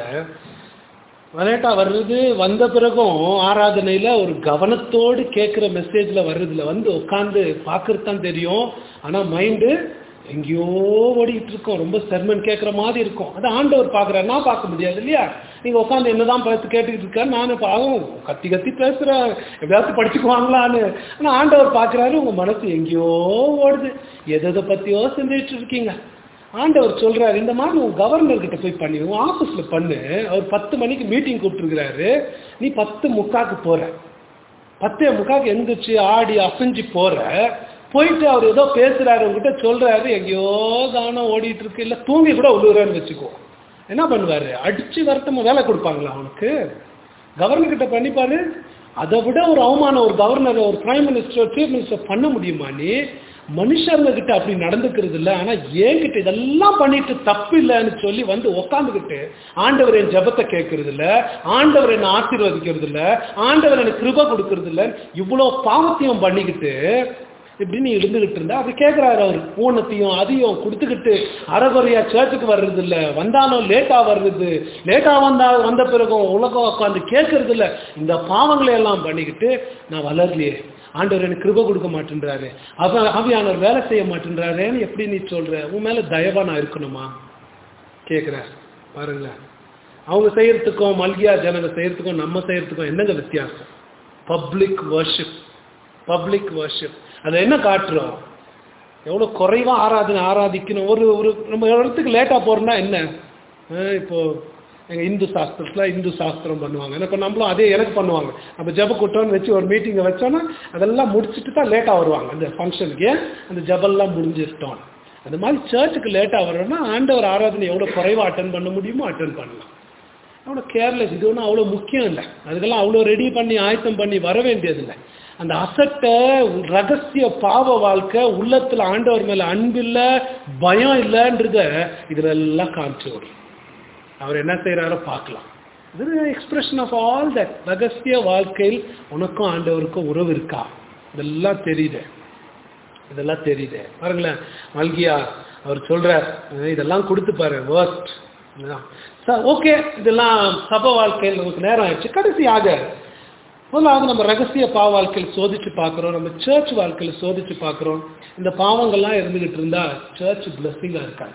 வலேட்டா வர்றது வந்த பிறகும் ஆராதனையில ஒரு கவனத்தோடு கேட்குற மெசேஜ்ல வர்றதுல வந்து உட்காந்து பார்க்கறது தான் தெரியும் ஆனா மைண்டு எங்கேயோ ஓடிட்டு இருக்கோம் ரொம்ப செர்மன் கேட்குற மாதிரி இருக்கும் அது ஆண்டவர் பார்க்குறாரு நான் பார்க்க முடியாது இல்லையா நீங்க உட்காந்து என்னதான் பார்த்து கேட்டுக்கிட்டு இருக்காரு நானும் பாவம் கத்தி கத்தி பேசுறேன் எப்படியாச்சும் படிச்சுக்குவாங்களான்னு ஆனா ஆண்டவர் பார்க்குறாரு உங்க மனசு எங்கேயோ ஓடுது எதை எதை பத்தியோ சிந்திட்டு இருக்கீங்க ஆண்டவர் சொல்றாரு இந்த மாதிரி உன் கவர்னர் கிட்ட போய் பண்ணி உன் ஆபீஸ்ல பண்ணு அவர் பத்து மணிக்கு மீட்டிங் கூப்பிட்டுருக்கிறாரு நீ பத்து முக்காக்கு போற பத்தே முக்காக்கு எந்திரிச்சு ஆடி அசைஞ்சு போற போயிட்டு அவர் ஏதோ பேசுறாரு உங்ககிட்ட சொல்றாரு எங்கேயோ கவனம் ஓடிட்டு இருக்கு இல்ல தூங்கி கூட விழுகிறான்னு வச்சுக்கோ என்ன பண்ணுவாரு அடிச்சு வருத்தமா வேலை கொடுப்பாங்களா அவனுக்கு கவர்னர் கிட்ட பண்ணிப்பாரு அதை விட ஒரு அவமானம் ஒரு கவர்னர் ஒரு பிரைம் மினிஸ்டர் சீஃப் மினிஸ்டர் பண்ண முடியுமா நீ மனுஷங்க கிட்ட அப்படி நடந்துக்கிறது இல்ல ஆனா என்கிட்ட இதெல்லாம் பண்ணிட்டு தப்பு இல்லைன்னு சொல்லி வந்து உக்காந்துக்கிட்டு ஆண்டவர் என் ஜெபத்தை கேட்கறது இல்ல ஆண்டவர் என்ன ஆசீர்வதிக்கிறது இல்ல ஆண்டவர் எனக்கு கிருபை கொடுக்கறது இல்ல இவ்வளவு பாவத்தையும் பண்ணிக்கிட்டு இப்படின்னு இருந்துகிட்டு இருந்தா அப்படி கேட்கிறாரு அவர் ஊனத்தையும் அதையும் கொடுத்துக்கிட்டு அறகுறையா சர்ச்சுக்கு வர்றது இல்ல வந்தாலும் லேட்டா வர்றது லேட்டா வந்தா வந்த பிறகும் உலகம் உட்காந்து கேட்கறது இல்ல இந்த பாவங்களை எல்லாம் பண்ணிக்கிட்டு நான் வளரலையே ஆண்டவர் எனக்கு கிருப கொடுக்க மாட்டேன்றாரு அவ ஆவியானவர் வேலை செய்ய மாட்டேன்றாருன்னு எப்படி நீ சொல்ற உன் மேல தயவா நான் இருக்கணுமா கேட்குறார் பாருங்களேன் அவங்க செய்யறதுக்கும் மல்கியா ஜனங்க செய்யறதுக்கும் நம்ம செய்யறதுக்கும் என்னங்க வித்தியாசம் பப்ளிக் வர்ஷிப் பப்ளிக் வர்ஷிப் அதை என்ன காட்டுறோம் எவ்வளோ குறைவா ஆராதனை ஆராதிக்கணும் ஒரு ஒரு நம்ம இடத்துக்கு லேட்டாக போறோம்னா என்ன அஹ் இப்போ எங்கள் இந்து சாஸ்திரத்தில் இந்து சாஸ்திரம் பண்ணுவாங்க இப்போ நம்மளும் அதே எனக்கு பண்ணுவாங்க நம்ம ஜப கூட்டம்னு வச்சு ஒரு மீட்டிங்கை வச்சோன்னா அதெல்லாம் முடிச்சுட்டு தான் லேட்டாக வருவாங்க அந்த ஃபங்க்ஷனுக்கு ஏன் அந்த ஜபெல்லாம் முடிஞ்சிட்டோம் அந்த மாதிரி சர்ச்சுக்கு லேட்டாக வர்றோம்னா ஆண்டவர் ஆராதனை எவ்வளோ குறைவாக அட்டன் பண்ண முடியுமோ அட்டன் பண்ணலாம் அவ்வளோ கேர்லெஸ் இது ஒன்றும் அவ்வளோ முக்கியம் இல்லை அதுக்கெல்லாம் அவ்வளோ ரெடி பண்ணி ஆயத்தம் பண்ணி வர வேண்டியதில்லை அந்த அசட்டை ரகசிய பாவ வாழ்க்கை உள்ளத்தில் ஆண்டவர் மேலே அன்பில்லை பயம் இல்லைன்றத இதிலெல்லாம் காமிச்சு விடும் அவர் என்ன செய்கிறாரோ பார்க்கலாம் இது எக்ஸ்பிரஷன் ஆஃப் ஆல் தட் ரகசிய வாழ்க்கையில் உனக்கும் ஆண்டவருக்கும் உறவு இருக்கா இதெல்லாம் தெரியுது இதெல்லாம் தெரியுது பாருங்களேன் மல்கியா அவர் சொல்றார் இதெல்லாம் கொடுத்து பாரு வேர்ஸ்ட் ஓகே இதெல்லாம் சப வாழ்க்கையில் நமக்கு நேரம் ஆயிடுச்சு கடைசியாக முதலாவது நம்ம ரகசிய பாவ வாழ்க்கையில் சோதிச்சு பார்க்குறோம் நம்ம சர்ச் வாழ்க்கையில் சோதிச்சு பார்க்குறோம் இந்த பாவங்கள்லாம் இருந்துகிட்டு இருந்தா சர்ச் பிளஸ்ஸிங்காக இருக்காது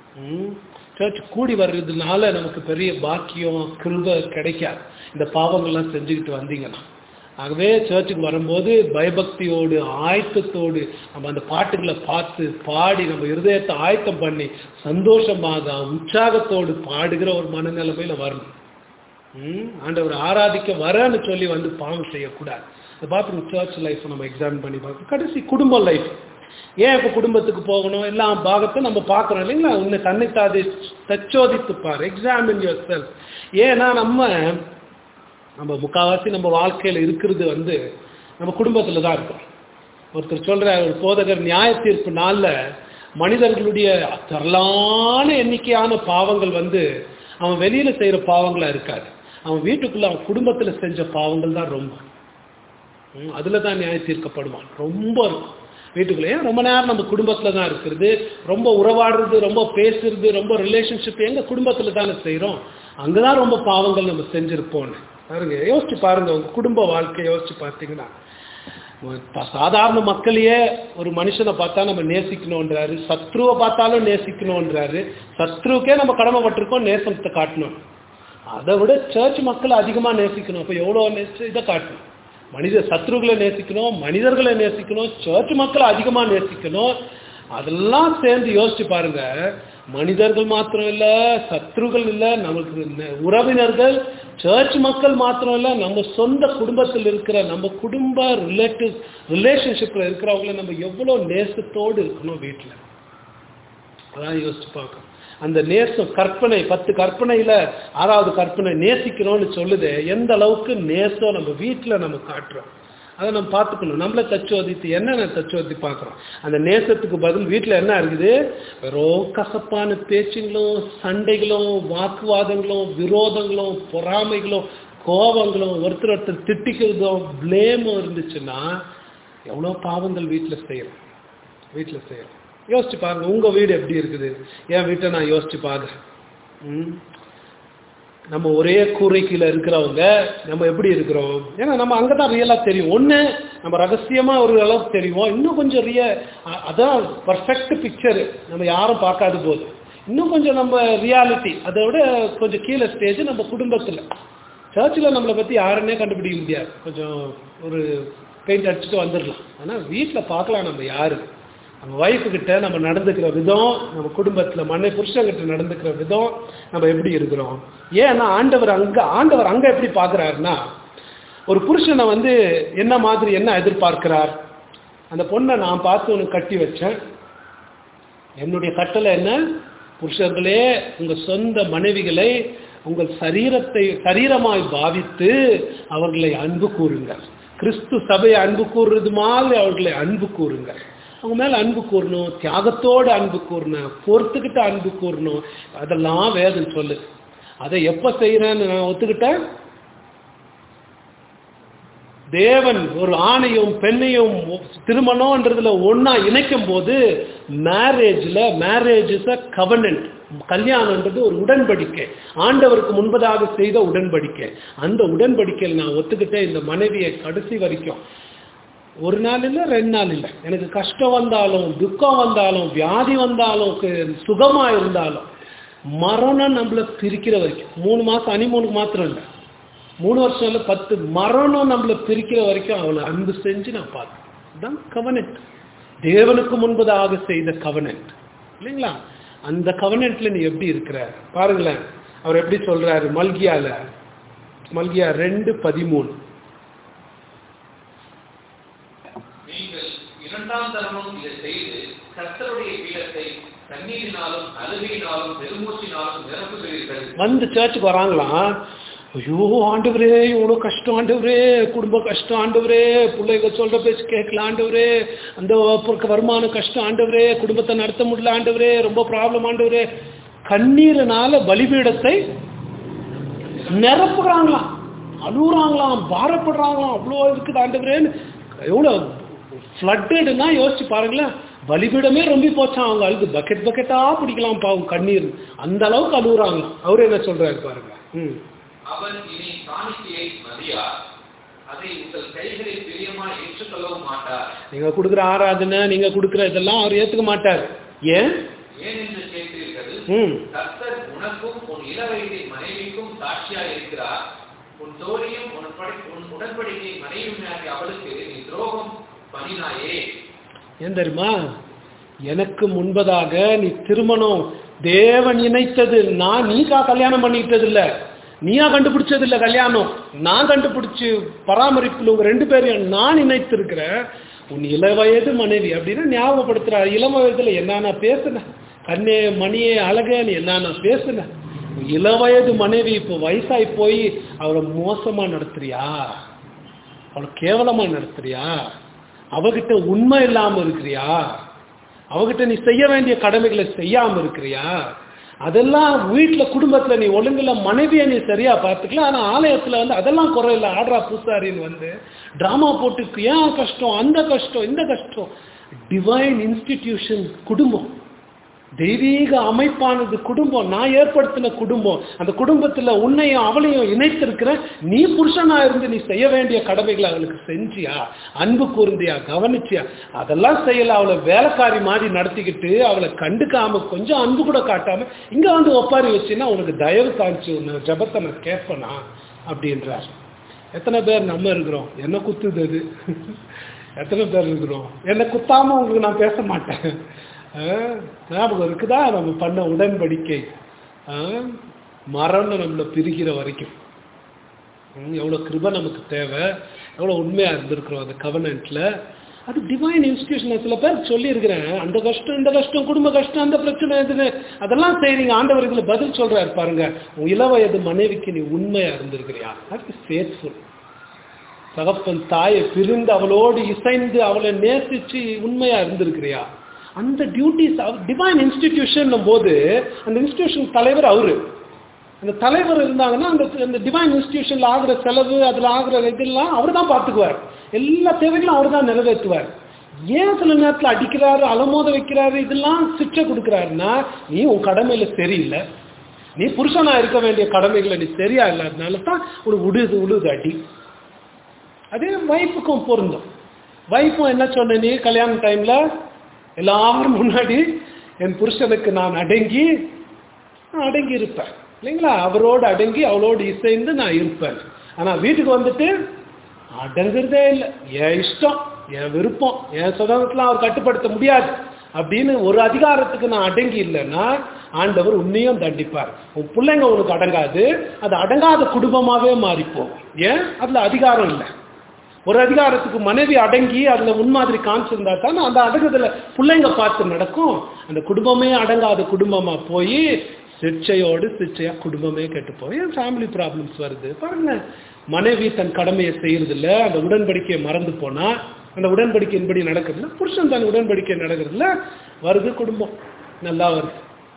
சர்ச் கூடி வர்றதுனால நமக்கு பெரிய பாக்கியம் கிருப கிடைக்காது இந்த பாவங்கள்லாம் செஞ்சுக்கிட்டு வந்தீங்கன்னா ஆகவே சர்ச்சுக்கு வரும்போது பயபக்தியோடு ஆயத்தத்தோடு நம்ம அந்த பாட்டுகளை பார்த்து பாடி நம்ம இருதயத்தை ஆயத்தம் பண்ணி சந்தோஷமாக உற்சாகத்தோடு பாடுகிற ஒரு மனநிலைமையில வரணும் ம், ஆண்டவர் ஆராதிக்க வரேன்னு சொல்லி வந்து பாவம் செய்யக்கூடாது அதை பார்த்து சர்ச் லைஃப் நம்ம எக்ஸாமின் பண்ணி பார்க்கணும் கடைசி குடும்ப லைஃப் ஏன் இப்போ குடும்பத்துக்கு போகணும் எல்லாம் பாகத்தை நம்ம பார்க்குறோம் இல்லைங்களா உன்னை தன்னைத்தாது தச்சோதித்து பாரு எக்ஸாமின் யுவர் செல்ஃப் ஏன்னா நம்ம நம்ம முக்காவாசி நம்ம வாழ்க்கையில் இருக்கிறது வந்து நம்ம குடும்பத்தில் தான் இருக்கோம் ஒருத்தர் சொல்ற ஒரு போதகர் நியாய தீர்ப்பு நாளில் மனிதர்களுடைய தரலான எண்ணிக்கையான பாவங்கள் வந்து அவன் வெளியில செய்யற பாவங்களா இருக்காது அவன் வீட்டுக்குள்ள அவன் குடும்பத்துல செஞ்ச பாவங்கள் தான் ரொம்ப ம், அதுல தான் நியாய தீர்க்கப்படுவான் ரொம்ப இருக்கும் வீட்டுக்குள்ளே ரொம்ப நேரம் நம்ம குடும்பத்துல தான் இருக்கிறது ரொம்ப உறவாடுறது ரொம்ப பேசுறது ரொம்ப ரிலேஷன்ஷிப் எங்க குடும்பத்துல தானே செய்றோம் அங்கதான் ரொம்ப பாவங்கள் நம்ம செஞ்சிருப்போம்னு பாருங்க யோசிச்சு பாருங்க உங்க குடும்ப வாழ்க்கையை யோசிச்சு பார்த்தீங்கன்னா இப்ப சாதாரண மக்களையே ஒரு மனுஷனை பார்த்தா நம்ம நேசிக்கணுன்றாரு சத்ருவை பார்த்தாலும் நேசிக்கணுன்றாரு சத்ருவுக்கே நம்ம கடமைப்பட்டிருக்கோம் நேசத்தை காட்டணும் அதை விட சர்ச் மக்களை அதிகமா நேசிக்கணும் அப்ப எவ்வளவு நேசிச்சு இதை காட்டணும் மனித சத்ருகளை நேசிக்கணும் மனிதர்களை நேசிக்கணும் சர்ச் மக்களை அதிகமா நேசிக்கணும் அதெல்லாம் சேர்ந்து யோசிச்சு பாருங்க மனிதர்கள் மாத்திரம் இல்ல சத்ருகள் இல்ல நமக்கு ந- உறவினர்கள் சர்ச் மக்கள் மாத்திரம் இல்ல நம்ம சொந்த குடும்பத்தில் இருக்கிற நம்ம குடும்ப ரிலேட்டிவ் ரிலேஷன்ஷிப்ல இருக்கிறவங்கள நம்ம எவ்வளவு நேசத்தோடு இருக்கணும் வீட்டுல அதான் யோசிச்சு பார்க்கணும் அந்த நேசம் கற்பனை பத்து கற்பனையில ஆறாவது கற்பனை நேசிக்கணும்னு சொல்லுது எந்த அளவுக்கு நேசம் நம்ம வீட்டுல நம்ம காட்டுறோம் அதை நம்ம பார்த்துக்கணும் நம்மள தச்சுவதித்து என்னென்ன தச்சுவதி பார்க்குறோம் அந்த நேசத்துக்கு பதில் வீட்டில் என்ன இருக்குது வெறும் கசப்பான பேச்சுங்களும் சண்டைகளும் வாக்குவாதங்களும் விரோதங்களும் பொறாமைகளும் கோபங்களும் ஒருத்தர் ஒருத்தர் திட்டிக்கிறதும் ப்ளேமும் இருந்துச்சுன்னா எவ்வளோ பாவங்கள் வீட்டில் செய்யறோம் வீட்டில் செய்யறோம் யோசிச்சு பாருங்க உங்க வீடு எப்படி இருக்குது என் வீட்டை நான் யோசிச்சு பார்க்குறேன் ம் நம்ம ஒரே கூரை கீழே இருக்கிறவங்க நம்ம எப்படி இருக்கிறோம் ஏன்னா நம்ம அங்கே தான் ரியலாக தெரியும் ஒன்று நம்ம ரகசியமாக ஒரு அளவுக்கு தெரியும் இன்னும் கொஞ்சம் ரிய அ- அதான் பர்ஃபெக்ட் பிக்சரு நம்ம யாரும் பார்க்காத போது இன்னும் கொஞ்சம் நம்ம ரியாலிட்டி அதை விட கொஞ்சம் கீழே ஸ்டேஜ் நம்ம குடும்பத்தில் சர்ச்சில் நம்மளை பற்றி யாருன்னே கண்டுபிடிக்க முடியாது கொஞ்சம் ஒரு பெயிண்ட் அடிச்சுட்டு வந்துடலாம் ஆனால் வீட்டில் பார்க்கலாம் நம்ம யாரு நம்ம ஒய்ஃபு கிட்ட நம்ம நடந்துக்கிற விதம் நம்ம குடும்பத்தில் மனை புருஷங்கிட்ட நடந்துக்கிற விதம் நம்ம எப்படி இருக்கிறோம் ஏன்னா ஆண்டவர் அங்க ஆண்டவர் அங்க எப்படி பார்க்கறாருன்னா ஒரு புருஷனை வந்து என்ன மாதிரி என்ன எதிர்பார்க்கிறார் அந்த பொண்ணை நான் பார்த்து உனக்கு கட்டி வச்சேன் என்னுடைய கட்டளை என்ன புருஷர்களே உங்க சொந்த மனைவிகளை உங்கள் சரீரத்தை சரீரமாய் பாவித்து அவர்களை அன்பு கூறுங்கள் கிறிஸ்து சபையை அன்பு கூறுறது மாதிரி அவர்களை அன்பு கூறுங்கள் அவங்க மேல அன்பு கூறணும் தியாகத்தோடு அன்பு கூறணும் பொறுத்துக்கிட்டு அன்பு கூறணும் அதெல்லாம் வேதம் சொல்லுது அதை எப்ப செய்யறேன்னு நான் ஒத்துக்கிட்டேன் தேவன் ஒரு ஆணையும் பெண்ணையும் திருமணம்ன்றதுல ஒண்ணா இணைக்கும் போது மேரேஜ்ல மேரேஜ் இஸ் அ கவர்னன்ட் கல்யாணம்ன்றது ஒரு உடன்படிக்கை ஆண்டவருக்கு முன்பதாக செய்த உடன்படிக்கை அந்த உடன்படிக்கையில் நான் ஒத்துக்கிட்டேன் இந்த மனைவியை கடைசி வரைக்கும் ஒரு நாள் இல்லை ரெண்டு நாள் இல்லை எனக்கு கஷ்டம் வந்தாலும் துக்கம் வந்தாலும் வியாதி வந்தாலும் கு- சுகமா இருந்தாலும் மரணம் நம்மள பிரிக்கிற வரைக்கும் மூணு மாசம் அனிமூனுக்கு மாத்திரம் இல்லை மூணு வருஷம் இல்லை பத்து மரணம் நம்மள பிரிக்கிற வரைக்கும் அவளை அன்பு செஞ்சு நான் பார்த்தேன் இதுதான் கவனன்ட் தேவனுக்கு முன்பதாக செய்த கவனன்ட் இல்லைங்களா அந்த கவனன்ட்ல நீ எப்படி இருக்கிற பாருங்களேன் அவர் எப்படி சொல்றாரு மல்கியால மல்கியா ரெண்டு பதிமூணு நீங்கள் இரண்டாம் தரமும் இதை செய்து கர்த்தருடைய பீடத்தை தண்ணீரினாலும் அழுகையினாலும் பெருமூச்சினாலும் நிரப்புகிறீர்கள் வந்து சர்ச்சுக்கு வராங்களாம் ஐயோ ஆண்டவரே இவ்வளோ கஷ்டம் ஆண்டவரே குடும்ப கஷ்டம் ஆண்டவரே பிள்ளைங்க சொல்ற பேச்சு கேட்கல ஆண்டவரே அந்த பொறுக்க வருமான கஷ்டம் ஆண்டவரே குடும்பத்தை நடத்த முடியல ஆண்டவரே ரொம்ப ப்ராப்ளம் ஆண்டவரே கண்ணீரனால பலிபீடத்தை நிரப்புகிறாங்களாம் அழுகுறாங்களாம் பாரப்படுறாங்களாம் அவ்வளோ இருக்குது ஆண்டவரேன்னு எவ்வளோ ஃப்ளட்டடுன்னா யோசிச்சு பாருங்களேன் பலிபீடமே ரொம்ப போச்சான் அவங்க அழுது பக்கெட் பக்கெட்டா பிடிக்கலாம் பாவம் கண்ணீர் அந்த அளவுக்கு அழுகுறாங்களாம் அவரு என்ன சொல்றாரு பாருங்க ம் அவர் இனி காணிக்கையை மதியார் அதை உங்கள் கைகளில் பிரியமாய் ஏற்றுக்கொள்ளவும் மாட்டார் நீங்க கொடுக்குற ஆராதனை நீங்க கொடுக்குற இதெல்லாம் அவர் ஏத்துக்க மாட்டார் ஏன் ஏன் என்று கேட்கிறீர்கள் ம் கர்த்தர் உனக்கும் உன் இளவயதின் மனைவிக்கும் சாட்சியாய் இருக்கிறார் உன் தோழியும் உன் படி- உன் உடன்படிக்கை மனைவியாகிய அவளுக்கு நீ துரோகம் பண்ணினாயே ஏன் தெரியுமா எனக்கு முன்பதாக நீ திருமணம் தேவன் இணைத்தது நான் நீக்கா கல்யாணம் பண்ணிக்கிட்டது இல்ல நீயா கண்டுபிடிச்சது இல்ல கல்யாணம் நான் கண்டுபிடிச்சு பராமரிப்பில் உங்க ரெண்டு பேரையும் நான் இணைத்திருக்கிறேன் உன் இளவயது மனைவி அப்படின்னு ஞாபகப்படுத்துறா இளம் வயதுல என்ன நான் பேசுனேன் கண்ணே மணியே அழகேன்னு என்ன நான் பேசுனேன் உன் இளவயது மனைவி இப்போ வயசாகி போய் அவளை மோசமா நடத்துறியா அவளை கேவலமா நடத்துறியா அவகிட்ட உண்மை இல்லாம இருக்கிறியா அவகிட்ட நீ செய்ய வேண்டிய கடமைகளை செய்யாம இருக்கிறியா அதெல்லாம் வீட்டுல குடும்பத்துல நீ ஒழுங்குல மனைவியை நீ சரியா பார்த்துக்கலாம் ஆனா ஆலயத்துல வந்து அதெல்லாம் குறையில்ல ஆடுறா பூசாரின்னு வந்து டிராமா போட்டு ஏன் கஷ்டம் அந்த கஷ்டம் இந்த கஷ்டம் டிவைன் இன்ஸ்டிடியூஷன் குடும்பம் தெய்வீக அமைப்பானது குடும்பம் நான் ஏற்படுத்தின குடும்பம் அந்த குடும்பத்துல உன்னையும் அவளையும் இணைத்திருக்கிற நீ புருஷனா இருந்து நீ செய்ய வேண்டிய கடமைகளை அவளுக்கு செஞ்சியா அன்பு கூர்ந்தியா கவனிச்சியா அதெல்லாம் செய்யல அவளை வேலைக்காரி மாதிரி நடத்திக்கிட்டு அவளை கண்டுக்காம கொஞ்சம் அன்பு கூட காட்டாம இங்க வந்து ஒப்பாரி வச்சுன்னா உனக்கு தயவு காமிச்சு உன்னை ஜபத்தை நான் கேட்பனா அப்படின்றார் எத்தனை பேர் நம்ம இருக்கிறோம் என்ன குத்துது அது எத்தனை பேர் இருக்கிறோம் என்ன குத்தாம உங்களுக்கு நான் பேச மாட்டேன் ஆஹ், ஞாபகம் இருக்குதா நம்ம பண்ண உடன்படிக்கை ஆஹ், மரணம் நம்மளை பிரிக்கிற வரைக்கும் ம், எவ்வளவு கிருபை நமக்கு தேவை எவ்வளவு உண்மையா இருந்திருக்கிறோம் அந்த கவர்னன்ட்ல அது டிவைன் இன்ஸ்டிடியூஷன் சில பேர் சொல்லியிருக்கிறேன் அந்த கஷ்டம் இந்த கஷ்டம் குடும்ப கஷ்டம் அந்த பிரச்சனை இதுன்னு அதெல்லாம் செய்றீங்க ஆண்டவர் இதுல பதில் சொல்றாரு பாருங்க உன் இளவயது மனைவிக்கு நீ உண்மையா இருந்திருக்கிறியா அது ஃபேத்ஃபுல் தகப்பன் தாயை பிரிந்து அவளோடு இசைந்து அவளை நேசிச்சு உண்மையா இருந்திருக்கிறியா அந்த டியூட்டிஸ் டிவைன் இன்ஸ்டிடியூஷன் போது அந்த இன்ஸ்டிடியூஷன் தலைவர் அவரு அந்த தலைவர் இருந்தாங்கன்னா அந்த அந்த டிவைன் இன்ஸ்டிடியூஷன்ல ஆகுற செலவு அதுல ஆகுற இதெல்லாம் அவர் தான் பார்த்துக்குவார் எல்லா தேவைகளும் அவர் தான் நிறைவேற்றுவார் ஏன் சில நேரத்துல அடிக்கிறாரு அலமோத வைக்கிறாரு இதெல்லாம் சிக்ஷை கொடுக்குறாருன்னா நீ உன் கடமையில சரியில்லை நீ புருஷனா இருக்க வேண்டிய கடமைகளை நீ சரியா இல்லாதனால தான் உனக்கு உடுது உழுது அடி அதே வைஃபுக்கும் பொருந்தும் வைஃபும் என்ன சொன்ன நீ கல்யாண டைம்ல எல்லாரும் முன்னாடி என் புருஷனுக்கு நான் அடங்கி நான் அடங்கி இருப்பேன் இல்லைங்களா அவரோடு அடங்கி அவளோடு இசைந்து நான் இருப்பேன் ஆனா வீட்டுக்கு வந்துட்டு அடங்குறதே இல்லை என் இஷ்டம் என் விருப்பம் என் சுதந்திரத்துல அவர் கட்டுப்படுத்த முடியாது அப்படின்னு ஒரு அதிகாரத்துக்கு நான் அடங்கி இல்லைன்னா ஆண்டவர் உன்னையும் தண்டிப்பார் உன் பிள்ளைங்க உனக்கு அடங்காது அது அடங்காத குடும்பமாவே மாறிப்போம் ஏன் அதுல அதிகாரம் இல்லை ஒரு அதிகாரத்துக்கு மனைவி அடங்கி அதுல முன்மாதிரி காமிச்சிருந்தா தான் அந்த அடங்குதுல பிள்ளைங்க பார்த்து நடக்கும் அந்த குடும்பமே அடங்காத குடும்பமா போய் சிற்சையோடு சிற்சையா குடும்பமே கெட்டு போய் ஃபேமிலி ப்ராப்ளம்ஸ் வருது பாருங்க மனைவி தன் கடமையை செய்யறது இல்ல அந்த உடன்படிக்கையை மறந்து போனா அந்த உடன்படிக்கையின்படி நடக்கிறதுல புருஷன் தன் உடன்படிக்கை நடக்கிறதுல வருது குடும்பம் நல்லா வருது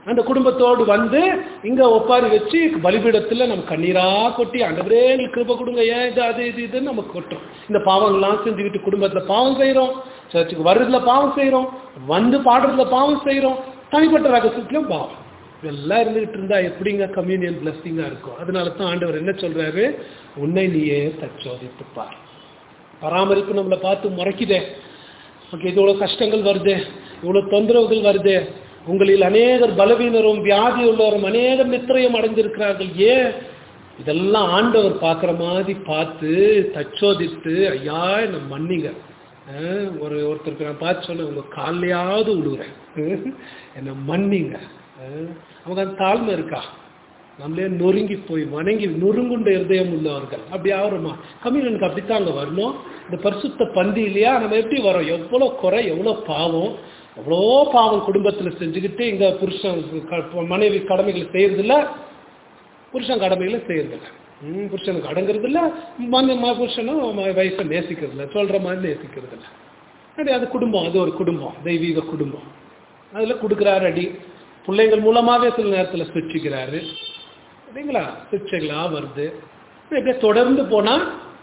அந்த குடும்பத்தோடு வந்து இங்க ஒப்பாரி வச்சு பலிபீடத்துல நம்ம கண்ணீரா கொட்டி ஆண்டவரே எங்களுக்கு கிருப கொடுங்க ஏன் இது அது இது இதுன்னு நம்ம கொட்டுறோம் இந்த பாவங்கள்லாம் செஞ்சுக்கிட்டு குடும்பத்துல பாவம் செய்றோம் சர்ச்சுக்கு வர்றதுல பாவம் செய்றோம் வந்து பாடுறதுல பாவம் செய்றோம் தனிப்பட்ட ரகசியத்திலும் பாவம் இதெல்லாம் இருந்துகிட்டு இருந்தா எப்படிங்க கம்யூனியன் பிளஸ்ஸிங்கா இருக்கும் அதனால தான் ஆண்டவர் என்ன சொல்றாரு உன்னை நீயே தச்சோதித்து பார் பராமரிப்பு நம்மளை பார்த்து முறைக்குதே ஓகே இவ்வளோ கஷ்டங்கள் வருது இவ்வளோ தொந்தரவுகள் வருது உங்களில் அநேகர் பலவீனரும் வியாதி உள்ளவரும் அநேகர் நித்திரையும் அடைந்திருக்கிறார்கள் ஏன் இதெல்லாம் ஆண்டவர் பார்க்குற மாதிரி பார்த்து தச்சோதித்து ஐயா என்னை மன்னிங்க அஹ் ஒரு ஒருத்தருக்கு நான் பார்த்து சொன்னேன் உங்கள் காலையாவது விடுறேன் என்னை மன்னிங்க அஹ் அவங்க அந்த தாழ்மை இருக்கா நம்மளே நொறுங்கி போய் வணங்கி நொறுங்குண்ட இருதயம் உள்ளவர்கள் அப்படி ஆகிறோமா கம்யூனனுக்கு அப்படித்தான் அங்கே வரணும் இந்த பரிசுத்த பந்தி இல்லையா நம்ம எப்படி வரோம் எவ்வளோ குறை எவ்வளோ பாவம் எவ்வளோ பாவம் குடும்பத்தில் செஞ்சுக்கிட்டு இங்கே புருஷன் க- மனைவி கடமைகளை செய்யறதில்ல புருஷன் கடமைகளை செய்யறதில்ல ம், புருஷனுக்கு அடங்குறதில்ல மன ம- புருஷனும் ம- வயசை நேசிக்கிறதில்ல சொல்ற மாதிரி நேசிக்கிறதில்ல அப்படி அது குடும்பம் அது ஒரு குடும்பம் தெய்வீக குடும்பம் அதில் கொடுக்குறாரு அடி பிள்ளைங்கள் மூலமாகவே சில நேரத்தில் சிரிச்சுக்கிறாரு இல்லைங்களா சிக்ஷைகளாக வருது இப்படியே தொடர்ந்து போனால்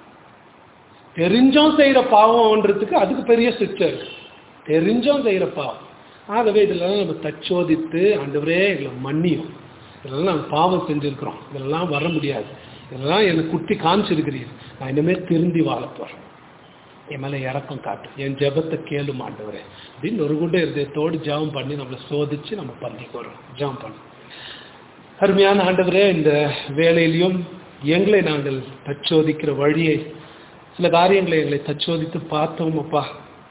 தெரிஞ்சும் செய்கிற பாவம்ன்றதுக்கு அதுக்கு பெரிய சிக்ஷை இருக்கு தெரிஞ்சும் செய்கிற பாவம் ஆகவே இதெல்லாம் நம்ம தச்சோதித்து ஆண்டவரே எங்களை மன்னியும் இதெல்லாம் நாங்கள் பாவம் செஞ்சுருக்கிறோம் இதெல்லாம் வர முடியாது இதெல்லாம் எனக்கு குட்டி காமிச்சிருக்கிறீர் நான் இனிமேல் திருந்தி வாழ போகிறேன் என் மேலே இறக்கம் காட்டு என் ஜெபத்தை கேளு ஆண்டவரே அப்படின்னு ஒரு குண்ட இருதயத்தோடு ஜெபம் பண்ணி நம்மளை சோதிச்சு நம்ம பந்திக்கு வரோம் ஜெபம் பண்ணி அருமையான ஆண்டவரே இந்த வேலையிலையும் எங்களை நாங்கள் தச்சோதிக்கிற வழியை சில காரியங்களை எங்களை தச்சோதித்து பார்த்தோம் அப்பா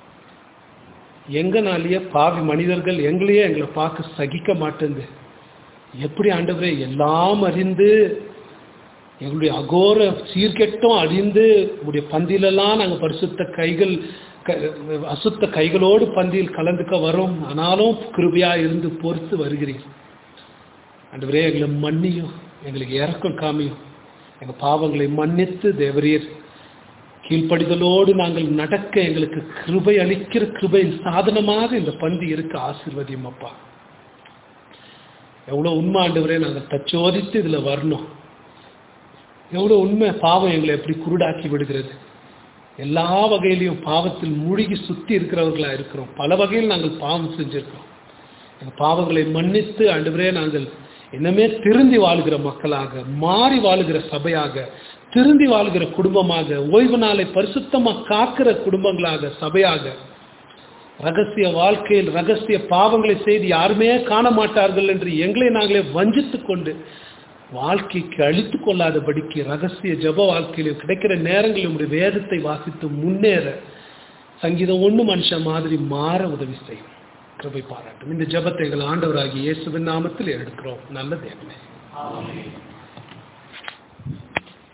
எங்கனாலேயே பாவி மனிதர்கள் எங்களையே எங்களை பார்க்க சகிக்க மாட்டேங்குது எப்படி ஆண்டவரே எல்லாம் அறிந்து எங்களுடைய அகோர சீர்கெட்டும் அறிந்து உங்களுடைய பந்தியிலெல்லாம் நாங்கள் பரிசுத்த கைகள் க- அசுத்த கைகளோடு பந்தியில் கலந்துக்க வரோம் ஆனாலும் கிருபையா இருந்து பொறுத்து வருகிறீர் ஆண்டவரே எங்களை மன்னியும் எங்களுக்கு இறக்கம் காமியும் எங்கள் பாவங்களை மன்னித்து தேவரீர் கீழ்ப்படிதலோடு நாங்கள் நடக்க எங்களுக்கு கிருபை அளிக்கிற கிருபையின் சாதனமாக இந்த பந்தி இருக்க ஆசீர்வதியும் அப்பா எவ்வளோ உண்மை ஆண்டவரே நாங்கள் தச்சோதித்து இதில் வரணும் எவ்வளோ உண்மை பாவம் எங்களை எப்படி குருடாக்கி விடுகிறது எல்லா வகையிலையும் பாவத்தில் மூழ்கி சுத்தி இருக்கிறவர்களா இருக்கிறோம் பல வகையில் நாங்கள் பாவம் செஞ்சிருக்கிறோம் எங்கள் பாவங்களை மன்னித்து ஆண்டவரே நாங்கள் இன்னமே திருந்தி வாழுகிற மக்களாக மாறி வாழுகிற சபையாக திருந்தி வாழுகிற குடும்பமாக ஓய்வு நாளை பரிசுத்தமாக காக்கிற குடும்பங்களாக சபையாக ரகசிய வாழ்க்கையில் ரகசிய பாவங்களை செய்து யாருமே காண மாட்டார்கள் என்று எங்களை நாங்களே வஞ்சித்துக் கொண்டு வாழ்க்கைக்கு அழித்து கொள்ளாதபடிக்கு ரகசிய ஜெப வாழ்க்கையில் கிடைக்கிற நேரங்களில் உங்களுடைய வேதத்தை வாசித்து முன்னேற சங்கீதம் ஒண்ணு மனுஷன் மாதிரி மாற உதவி செய்யும் கிருபை பாராட்டும் இந்த ஜெபத்தை எங்கள் ஆண்டவராகிய இயேசுவின் நாமத்தில் எடுக்கிறோம் நல்ல தேவனே